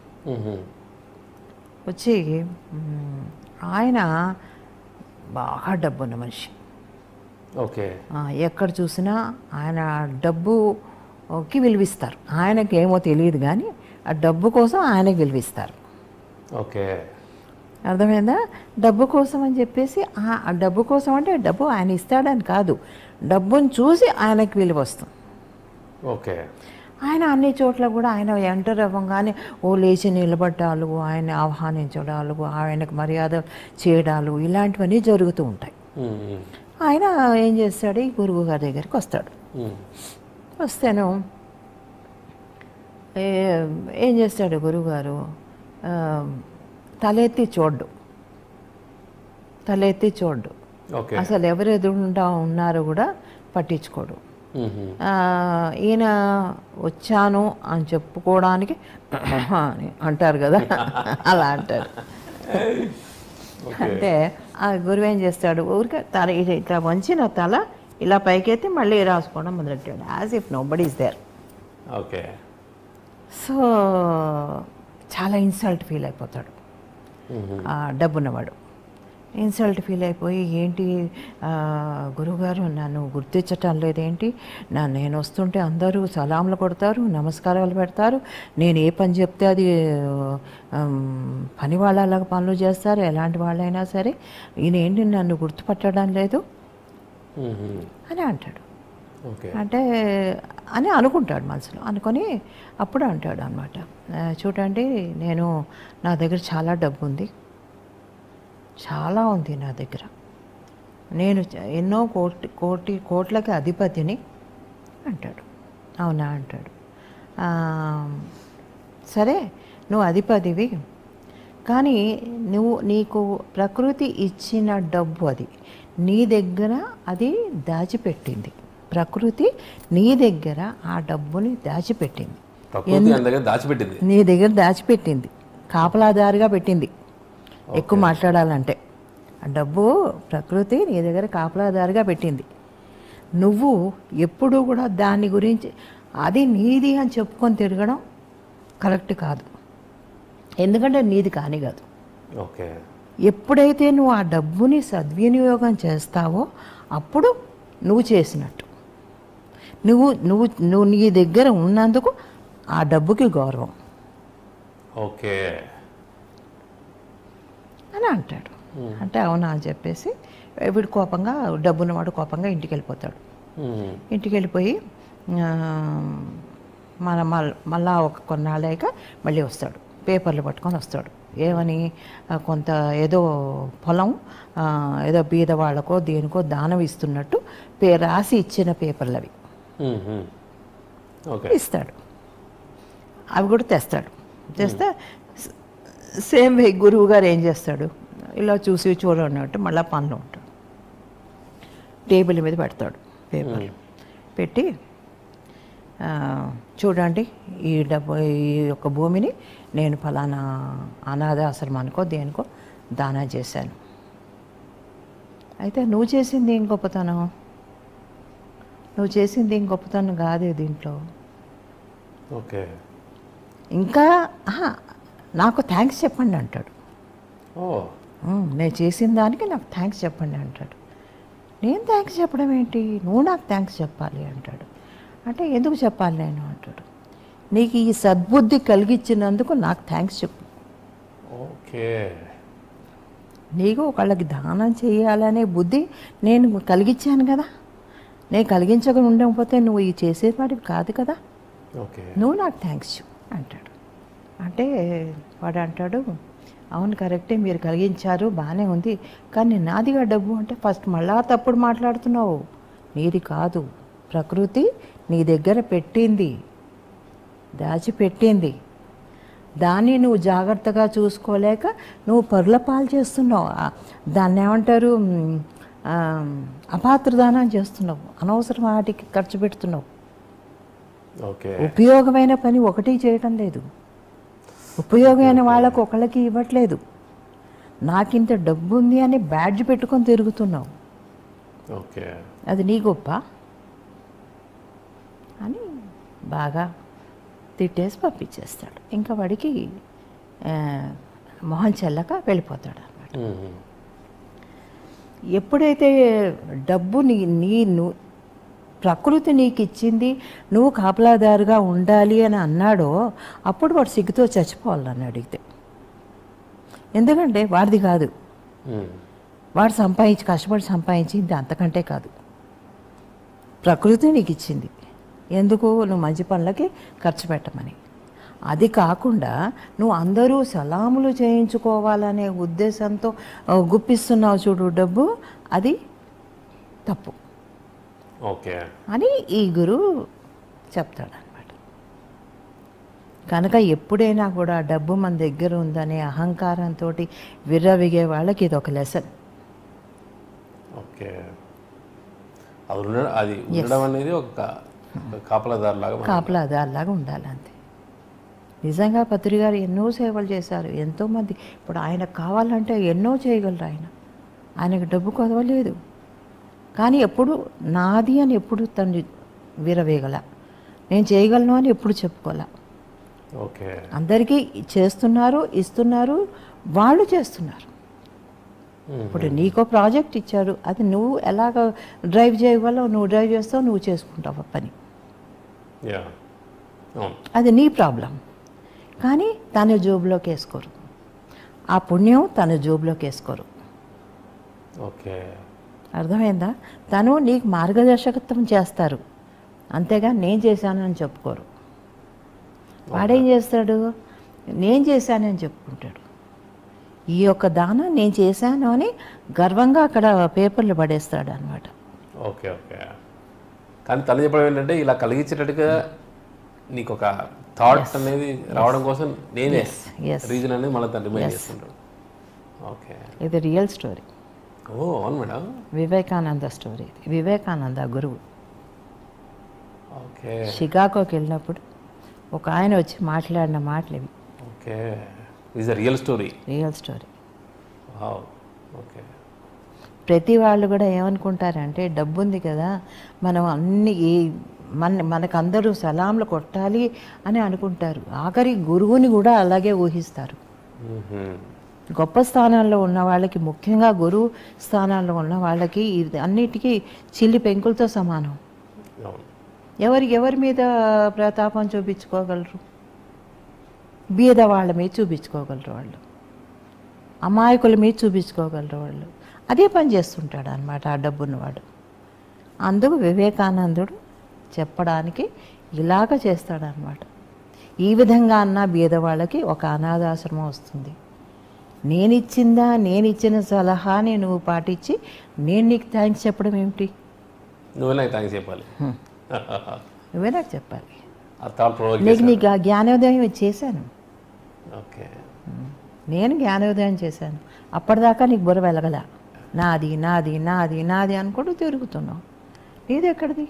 వచ్చి మ్, ఆయన బాగా డబ్బున్న మనిషి ఓకే ఆ, ఎక్కడ చూసినా ఆయన డబ్బుకి విలువిస్తారు ఆయనకి ఏమో తెలియదు కానీ ఆ డబ్బు కోసం ఆయనకి విలువిస్తారు ఓకే అర్థమైందా డబ్బు కోసం అని చెప్పేసి ఆ ఆ డబ్బు కోసం అంటే డబ్బు ఆయన ఇస్తాడని కాదు డబ్బుని చూసి ఆయనకి విలువ వస్తుంది ఓకే ఆయన అన్ని చోట్ల కూడా ఆయన ఎంటర్ అవ్వగానే ఓ లేచి నిలబడ్డాలు ఆయన ఆహ్వానించడాలు ఆయనకు మర్యాద చేయడాలు ఇలాంటివన్నీ జరుగుతూ ఉంటాయి ఆయన ఏం చేస్తాడు ఈ గురువు గారి దగ్గరికి వస్తాడు వస్తేను ఏ- ఏం చేస్తాడు గురువుగారు ఆ, తలెత్తి చూడ్డు తలెత్తి చూడ్డు ఓకే అసలు ఎవరు ఎదురుండా ఉన్నారో కూడా పట్టించుకోడు ఆ, ఈయన వచ్చాను అని చెప్పుకోవడానికి అని అంటారు కదా అలా అంటారు అంటే ఆ గురువు ఏం చేస్తాడు ఊరికే తల ఇట్లా- ఇట్లా వంచిన తల ఇలా పైకెత్తి మళ్ళీ రాసుకోవడం మొదలెట్టాడు as if no body is there okay so చాలా ఇన్సల్ట్ ఫీల్ అయిపోతాడు ఆ డబ్బున్నవాడు ఇన్సల్ట్ ఫీల్ అయిపోయి ఏంటి ఆ, గురువుగారు నన్ను గుర్తించటం లేదేంటి నా నేను వస్తుంటే అందరూ సలాంలు కొడతారు నమస్కారాలు పెడతారు నేను ఏ పని చెప్తే అది ఆమ్, పని వాళ్ళలాగా పనులు చేస్తారు ఎలాంటి వాళ్ళైనా సరే ఈయన ఏంటి నన్ను గుర్తుపట్టడం లేదు అని అంటాడు ఓకే అంటే అని అనుకుంటాడు మనసులో అనుకొని అప్పుడు అంటాడు అనమాట చూడండి నేను నా దగ్గర చాలా డబ్బు ఉంది చాలా ఉంది నా దగ్గర నేను చ- ఎన్నో కోటి కోటి కోట్లకి అధిపతిని అంటాడు అవునా అంటాడు "ఆ, సరే నువ్వు అధిపతివి కానీ నువ్వు నీకు ప్రకృతి ఇచ్చిన డబ్బు అది నీ దగ్గర అది దాచిపెట్టింది ప్రకృతి నీ దగ్గర ఆ డబ్బుని దాచిపెట్టింది ప్రకృతి మన దగ్గర దాచిపెట్టింది నీ దగ్గర దాచిపెట్టింది కాపలాదారిగా పెట్టింది ఎక్కువ మాట్లాడాలంటే ఆ డబ్బు ప్రకృతి నీ దగ్గర కాపలాదారిగా పెట్టింది నువ్వు ఎప్పుడూ కూడా దాని గురించి అది నీది అని చెప్పుకొని తిరగడం కరెక్ట్ కాదు ఎందుకంటే నీది కాని కాదు ఓకే ఎప్పుడైతే నువ్వు ఆ డబ్బుని సద్వినియోగం చేస్తావో అప్పుడు నువ్వు చేసినట్టు నువ్వు నువ్వు నువ్వు నీ దగ్గర ఉన్నందుకు ఆ డబ్బుకి గౌరవం ఓకే అని అంటాడు అంటే అవునా అని చెప్పేసి వీడు కోపంగా డబ్బున్నవాడు కోపంగా ఇంటికి వెళ్ళిపోతాడు ఇంటికి వెళ్ళిపోయి ఆ, మన మల్- మళ్ళా ఒక కొన్నాళ్ళాక మళ్ళీ వస్తాడు పేపర్లు పట్టుకొని వస్తాడు ఏమని ఆ, కొంత ఏదో పొలం ఆ, ఏదో బీద వాళ్ళకో దేనికో దానం ఇస్తున్నట్టు పే రాసి ఇచ్చిన పేపర్లు అవి ఓకే ఇస్తాడు అవి కూడా తెస్తాడు తెస్తే స- సేమ్ వే గురువు గారు ఏం చేస్తాడు ఇలా చూసి చూడన్నట్టు మళ్ళీ పనిలో ఉంటాడు టేబుల్ మీద పెడతాడు పేపర్ పెట్టి ఆ, చూడండి ఈ డబ్బు ఈ యొక్క భూమిని నేను ఫలానా అనాథ ఆశ్రమానికో దేనికో దానా చేశాను అయితే నువ్వు చేసింది ఏం గొప్పతనం నువ్వు చేసింది ఏం గొప్పతనం కాదే దీంట్లో ఓకే ఇంకా ఆహా, నాకు థ్యాంక్స్ చెప్పండి అంటాడు ఓ "ఉమ్, నేను చేసిన దానికి నాకు థ్యాంక్స్ చెప్పండి అంటాడు నేను థ్యాంక్స్ చెప్పడం ఏంటి నువ్వు నాకు థ్యాంక్స్ చెప్పాలి అంటాడు అంటే ఎందుకు చెప్పాలి నేను అంటాడు నీకు ఈ సద్బుద్ధి కలిగించినందుకు నాకు థ్యాంక్స్ చెప్పు ఓకే నీకు ఒకళ్ళకి దానం చేయాలనే బుద్ధి నేను కలిగించాను కదా నేను కలిగించకుండా ఉండకపోతే నువ్వు ఇది చేసేవాడివి కాదు కదా ఓకే నువ్వు నాకు థ్యాంక్స్ చెప్పు అంటాడు అంటే వాడు అంటాడు అవును కరెక్టే మీరు కలిగించారు బాగానే ఉంది కానీ నాదిగా డబ్బు అంటే ఫస్ట్ మళ్ళా తప్పుడు మాట్లాడుతున్నావు నీది కాదు ప్రకృతి నీ దగ్గర పెట్టింది దాచిపెట్టింది దాన్ని నువ్వు జాగ్రత్తగా చూసుకోలేక నువ్వు పరుల పాలు చేస్తున్నావు ఆ, దాన్ని ఏమంటారు మ్, ఆ, అపాత్రదానం చేస్తున్నావు అనవసరం వాటికి ఖర్చు పెడుతున్నావు ఓకే ఉపయోగమైన పని ఒకటి చేయటం లేదు ఉపయోగమైన వాళ్ళకు ఒకళ్ళకి ఇవ్వట్లేదు నాకింత డబ్బు ఉంది అని బ్యాడ్జ్ పెట్టుకొని తిరుగుతున్నావు ఓకే అది నీ గొప్ప అని బాగా తిట్టేసి పంపించేస్తాడు ఇంకా వాడికి ఆ, మొహం చెల్లక వెళ్ళిపోతాడు అన్నమాట మ్మ్. ఎప్పుడైతే డబ్బు నీ నీ ను- ప్రకృతి నీకు ఇచ్చింది నువ్వు కాపలాదారుగా ఉండాలి అని అన్నాడో అప్పుడు వాడు సిగ్గుతో చచ్చిపోవాలి నన్ను అడిగితే ఎందుకంటే వాడిది కాదు మ్మ్. వాడు సంపాదించి కష్టపడి సంపాదించింది అంతకంటే కాదు ప్రకృతి నీకు ఇచ్చింది ఎందుకు నువ్వు మంచి పనులకి ఖర్చు పెట్టమని అది కాకుండా నువ్వు అందరూ సలాములు చేయించుకోవాలనే ఉద్దేశంతో ఆ, గుప్పిస్తున్నావు చూడు డబ్బు అది తప్పు ఓకే అని ఈ గురువు చెప్తాడనమాట కనుక ఎప్పుడైనా కూడా డబ్బు మన దగ్గర ఉందనే అహంకారంతో విర్రవిగే వాళ్ళకి ఇది ఒక లెసన్ ఓకే అది ఉండడం అది ఉండడం అనేది ఒక ఒక కాపలాదారు లాగా మనం- కాపలాదారులాగా ఉండాలి అంతే నిజంగా పత్రి గారు ఎన్నో సేవలు చేశారు ఎంతోమంది ఇప్పుడు ఆయనకు కావాలంటే ఎన్నో చేయగలరు ఆయన ఆయనకు డబ్బు కొదవలేదు కానీ ఎప్పుడు నాది అని ఎప్పుడు తను విరవేగల నేను చేయగలను అని ఎప్పుడు చెప్పుకోలే ఓకే అందరికీ చేస్తున్నారు ఇస్తున్నారు వాళ్ళు చేస్తున్నారు ఇప్పుడు నీకో ప్రాజెక్ట్ ఇచ్చారు అది నువ్వు ఎలాగ డ్రైవ్ చేయగలవు నువ్వు డ్రైవ్ చేస్తావు నువ్వు చేసుకుంటావు ఆ పని యా అవును అది నీ ప్రాబ్లం కానీ తన జోబులోకి వేసుకోరు ఆ పుణ్యం తన జోబులోకి వేసుకోరు ఓకే అర్థమైందా తను నీకు మార్గదర్శకత్వం చేస్తారు అంతేగా నేను చేశాను అని చెప్పుకోరు వాడేం చేస్తాడు నేను చేశానని చెప్పుకుంటాడు ఈ యొక్క దానం నేను చేశాను అని గర్వంగా అక్కడ పేపర్లు పడేస్తాడు అనమాట ఓకే ఓకే కానీ తను చెప్పడం ఏంటంటే ఇలా కలిగించేటట్టుగా నీకు ఒక థాట్ అనేది రావడం కోసం నేనే yes. రీజన్ అనేది మళ్ళీ తను రిమైండ్ చేస్తుంటాడు ఓకే ఇది రియల్ స్టోరీ ఓ అవును మేడం వివేకానంద స్టోరీ ఇది వివేకానంద గురువు ఓకే షికాగోకి వెళ్ళినప్పుడు ఒక ఆయన వచ్చి మాట్లాడిన మాటలు ఇవి okay is a real story real story okay ప్రతి వాళ్ళు కూడా ఏమనుకుంటారంటే డబ్బు ఉంది కదా మనం అన్ని ఈ మన మనకు అందరూ సలాంలు కొట్టాలి అని అనుకుంటారు ఆఖరి గురువుని కూడా అలాగే ఊహిస్తారు గొప్ప స్థానాల్లో ఉన్న వాళ్ళకి ముఖ్యంగా గురువు స్థానాల్లో ఉన్న వాళ్ళకి ఇది అన్నిటికీ చిల్లి పెంకులతో సమానం అవును ఎవరి ఎవరి మీద ప్రతాపం చూపించుకోగలరు బీద వాళ్ళ మీద చూపించుకోగలరు వాళ్ళు అమాయకుల మీద చూపించుకోగలరు వాళ్ళు అదే పని చేస్తుంటాడు అనమాట ఆ డబ్బున్నవాడు అందుకు వివేకానందుడు చెప్పడానికి ఇలాగ చేస్తాడనమాట ఈ విధంగా అన్న బీద వాళ్ళకి ఒక అనాథాశ్రమం వస్తుంది నేను ఇచ్చిందా నేను ఇచ్చిన సలహాని నువ్వు పాటించి నేను నీకు థ్యాంక్స్ చెప్పడం ఏమిటి నువ్వే నాకు థ్యాంక్స్ చెప్పాలి నువ్వే నాకు చెప్పాలి ఆ థాట్ ప్రొవోక్ నీకు నీకు ఆ జ్ఞానోదయం చేశాను ఓకే నేను జ్ఞానోదయం చేశాను అప్పటిదాకా నీకు బుర్ర వెలగల నాది నాది నాది నాది అనుకుంటూ తిరుగుతున్నావు నీది ఎక్కడిది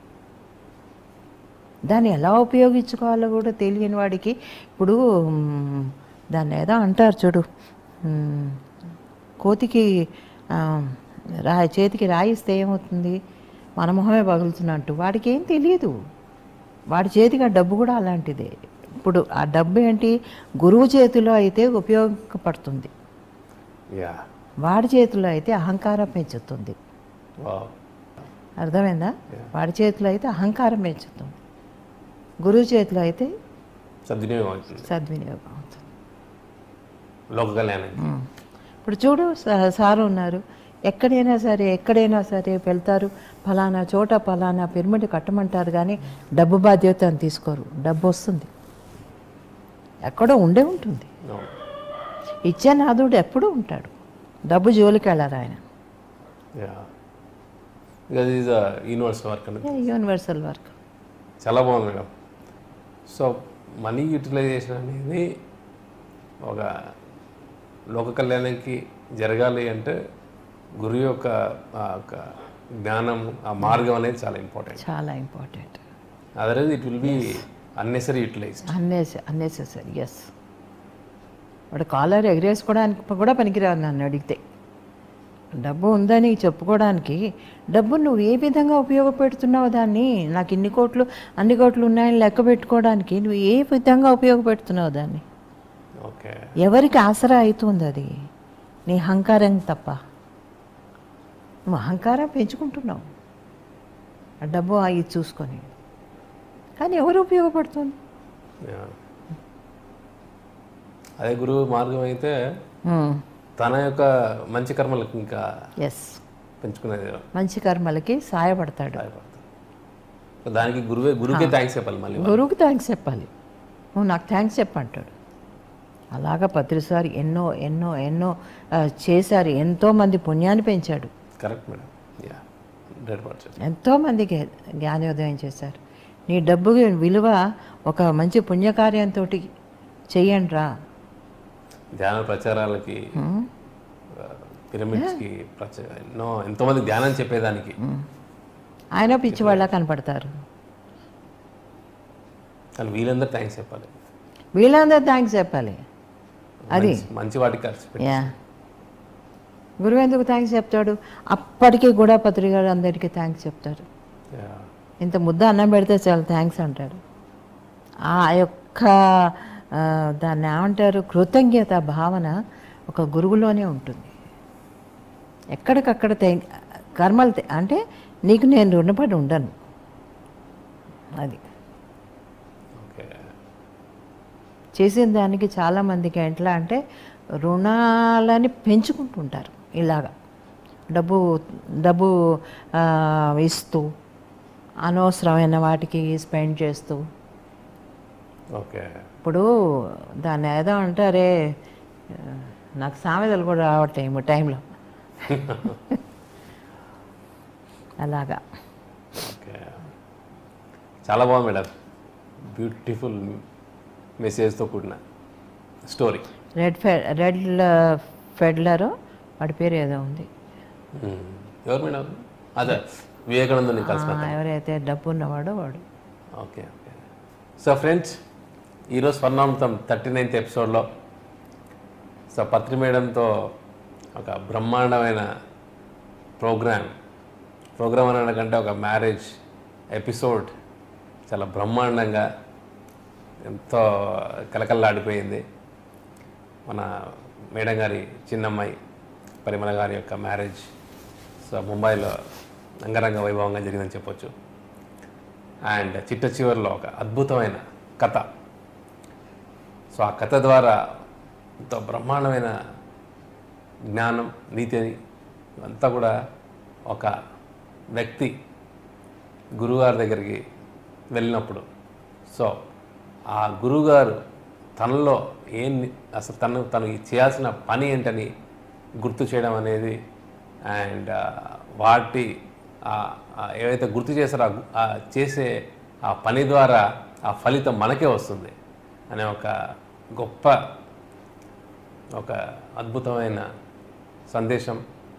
దాన్ని ఎలా ఉపయోగించుకోవాలో కూడా తెలియని వాడికి ఇప్పుడు మ్, దాన్ని ఏదో అంటారు చూడు మ్, కోతికి ఆ, రా చేతికి రాయిస్తే ఏమవుతుంది మన మొహమే పగులుతున్నట్టు వాడికి ఏం తెలియదు వాడి చేతికి ఆ డబ్బు కూడా అలాంటిదే ఇప్పుడు ఆ డబ్బు ఏంటి గురువు చేతిలో అయితే ఉపయోగపడుతుంది యా వాడి చేతిలో అయితే అహంకారం పెంచుతుంది వావ్ అర్థమైందా వాడి చేతిలో అయితే అహంకారం పెంచుతుంది గురువు చేతిలో అయితే సద్వినియోగం అవుతుంది సద్వినియోగం అవుతుంది లోక కళ్యాణం ఇప్పుడు చూడు సా- సారు ఉన్నారు ఎక్కడైనా సరే ఎక్కడైనా సరే వెళ్తారు ఫలానా చోట ఫలానా పిరమిడ్ కట్టమంటారు కానీ డబ్బు బాధ్యత అని తీసుకోరు డబ్బు వస్తుంది ఎక్కడో ఉండే ఉంటుంది అవును. ఇచ్చే నాదుడు ఎప్పుడూ ఉంటాడు డబ్బు జోలికి వెళ్ళారు ఆయన yeah because is universal work అనేది యూనివర్సల్ వర్క్ చాలా బాగుంది మేడం సో మనీ యూటిలైజేషన్ అనేది ఒక లోక కళ్యాణానికి జరగాలి అంటే గురువు యొక్క ఆ యొక్క జ్ఞానం ఆ మార్గం అనేది చాలా ఇంపార్టెంట్ చాలా important otherwise it will be unnecessary utilized అన్నెస అన్నెసెసరీ ఎస్ వాడు కాలర్ ఎగరేసుకోవడానికి కూడా పనికిరాదు నన్ను అడిగితే డబ్బు ఉందని చెప్పుకోవడానికి డబ్బు నువ్వు ఏ విధంగా ఉపయోగపెడుతున్నావు దాన్ని నాకు ఇన్ని కోట్లు అన్ని కోట్లు ఉన్నాయని లెక్క పెట్టుకోవడానికి నువ్వు ఏ విధంగా ఉపయోగపెడుతున్నావు దాన్ని ఓకే ఎవరికి ఆసరా అవుతుంది అది నీ అహంకారం తప్ప నువ్వు అహంకారం పెంచుకుంటున్నావు ఆ డబ్బు అవి చూసుకొని కానీ ఎవరు ఉపయోగపడుతుంది అదే గురువు మార్గం అయితే తన యొక్క మంచి కర్మలకు ఇంకా ఎస్ పెంచుకునేది మంచి కర్మలకి సాయపడతాడు సహాయపడతారు సో దానికి గురువే గురువుకే థ్యాంక్స్ చెప్పాలి మళ్ళీ గురువుకి థ్యాంక్స్ చెప్పాలి నువ్వు నాకు థ్యాంక్స్ చెప్పంటాడు అలాగా పత్రిసారి ఎన్నో ఎన్నో ఎన్నో ఆ, చేశారు ఎంతోమంది పుణ్యాన్ని పెంచాడు correct madam yeah hundred percent ఎంతోమందికి జ్ఞానోదయం చేశారు నీ డబ్బు విలువ ఒక మంచి పుణ్యకార్యంతో చెయ్యండి రా ధ్యాన ప్రచారాలకి పిరమిడ్స్కి ప్రచ ఎన్నో ఎంతోమంది ధ్యానం చెప్పేదానికి ఆయన పిచ్చివాళ్ళ కనపడతారు కానీ వీళ్ళందరూ థ్యాంక్స్ చెప్పాలి వీళ్ళందరూ థ్యాంక్స్ చెప్పాలి అది మంచి- మంచి వాటికి ఖర్చు పెట్టి యా గురువు ఎందుకు థ్యాంక్స్ చెప్తాడు అప్పటికి కూడా పత్రిక అందరికీ థ్యాంక్స్ చెప్తాడు Yeah. ఇంత ముద్ద అన్నం పెడితే చాలా థ్యాంక్స్ అంటాడు ఆ యొక్క ఆ, దాన్ని ఏమంటారు కృతజ్ఞత భావన ఒక గురువులోనే ఉంటుంది ఎక్కడికక్కడ తే- కర్మలు తే- అంటే నీకు నేను రుణపడి ఉండను అది ఓకే చేసిన దానికి చాలామందికి ఎట్లా అంటే రుణాలని పెంచుకుంటుంటారు ఇలాగా డబ్బు డబ్బు ఆ, ఇస్తూ అనవసరమైన వాటికి స్పెండ్ చేస్తూ ఓకే ఇప్పుడు దాన్ని ఏదో అంటారే ఆ, నాకు సామెతలు కూడా రావట్లేదు ఈ టైంలో అలాగా ఓకే చాలా బాగుంది మేడం బ్యూటిఫుల్ మెసేజ్తో కూడిన స్టోరీ రెడ్ ఫె రెడ్ ఫెడ్లరు వాడి పేరు ఏదో ఉంది ఎవరు మేడం అదే వివేకానందని కలిసి ఆ, ఎవరైతే డబ్బు ఉన్నవాడో వాడు ఓకే ఓకే సో ఫ్రెండ్స్ ఈరోజు స్వర్ణామృతం థర్టీ నైన్త్ ఎపిసోడ్లో సో పత్రి మేడంతో ఒక బ్రహ్మాండమైన ప్రోగ్రామ్ ప్రోగ్రామ్ అనకంటే ఒక మ్యారేజ్ ఎపిసోడ్ చాలా బ్రహ్మాండంగా ఎంతో కలకల్లాడిపోయింది మన మేడం గారి చిన్నమ్మాయి పరిమళ గారి యొక్క మ్యారేజ్ సో ముంబైలో అంగరంగ వైభవంగా జరిగిందని చెప్పొచ్చు అండ్ చిట్ట చివరిలో ఒక అద్భుతమైన కథ సో ఆ కథ ద్వారా ఎంతో బ్రహ్మాండమైన జ్ఞానం నీతిని అంతా కూడా ఒక వ్యక్తి గురువుగారి దగ్గరికి వెళ్ళినప్పుడు సో ఆ గురువుగారు తనలో ఏం అసలు తను తను చేయాల్సిన పని ఏంటని గుర్తు చేయడం అనేది అండ్ వాటి ఆ- ఆ ఏవైతే గుర్తు చేశారో ఆ గు- ఆ చేసే ఆ పని ద్వారా ఆ ఫలితం మనకే వస్తుంది అనే ఒక గొప్ప ఒక అద్భుతమైన సందేశం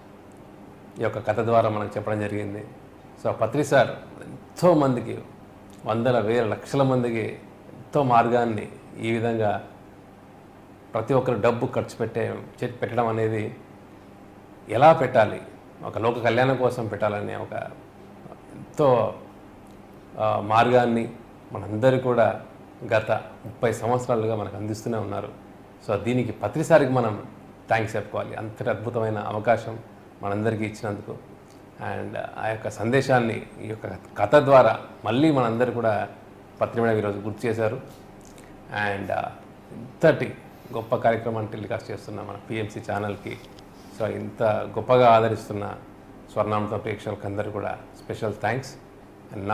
ఈ యొక్క కథ ద్వారా మనకు చెప్పడం జరిగింది సో పత్రి సార్ ఎంతో మందికి వందల వేల లక్షల మందికి ఎంతో మార్గాన్ని ఈ విధంగా ప్రతి ఒక్కరు డబ్బు ఖర్చు పెట్టే చె- పెట్టడం అనేది ఎలా పెట్టాలి ఒక లోక కళ్యాణం కోసం పెట్టాలనే ఒక ఎంతో ఆ, మార్గాన్ని మనందరూ కూడా గత ముప్పై సంవత్సరాలుగా మనకు అందిస్తూనే ఉన్నారు సో దీనికి పత్రిసారికి మనం థ్యాంక్స్ చెప్పుకోవాలి అంతటి అద్భుతమైన అవకాశం మనందరికీ ఇచ్చినందుకు అండ్ ఆ యొక్క సందేశాన్ని ఈ యొక్క కథ ద్వారా మళ్ళీ మనందరూ కూడా పత్రిమేడ ఈరోజు గుర్తు చేశారు అండ్ ఇంతటి గొప్ప కార్యక్రమాన్ని టెలికాస్ట్ చేస్తున్న మన పిఎంసి ఛానల్కి సో ఇంత గొప్పగా ఆదరిస్తున్న స్వర్ణామృతం ప్రేక్షకులందరూ కూడా స్పెషల్ థ్యాంక్స్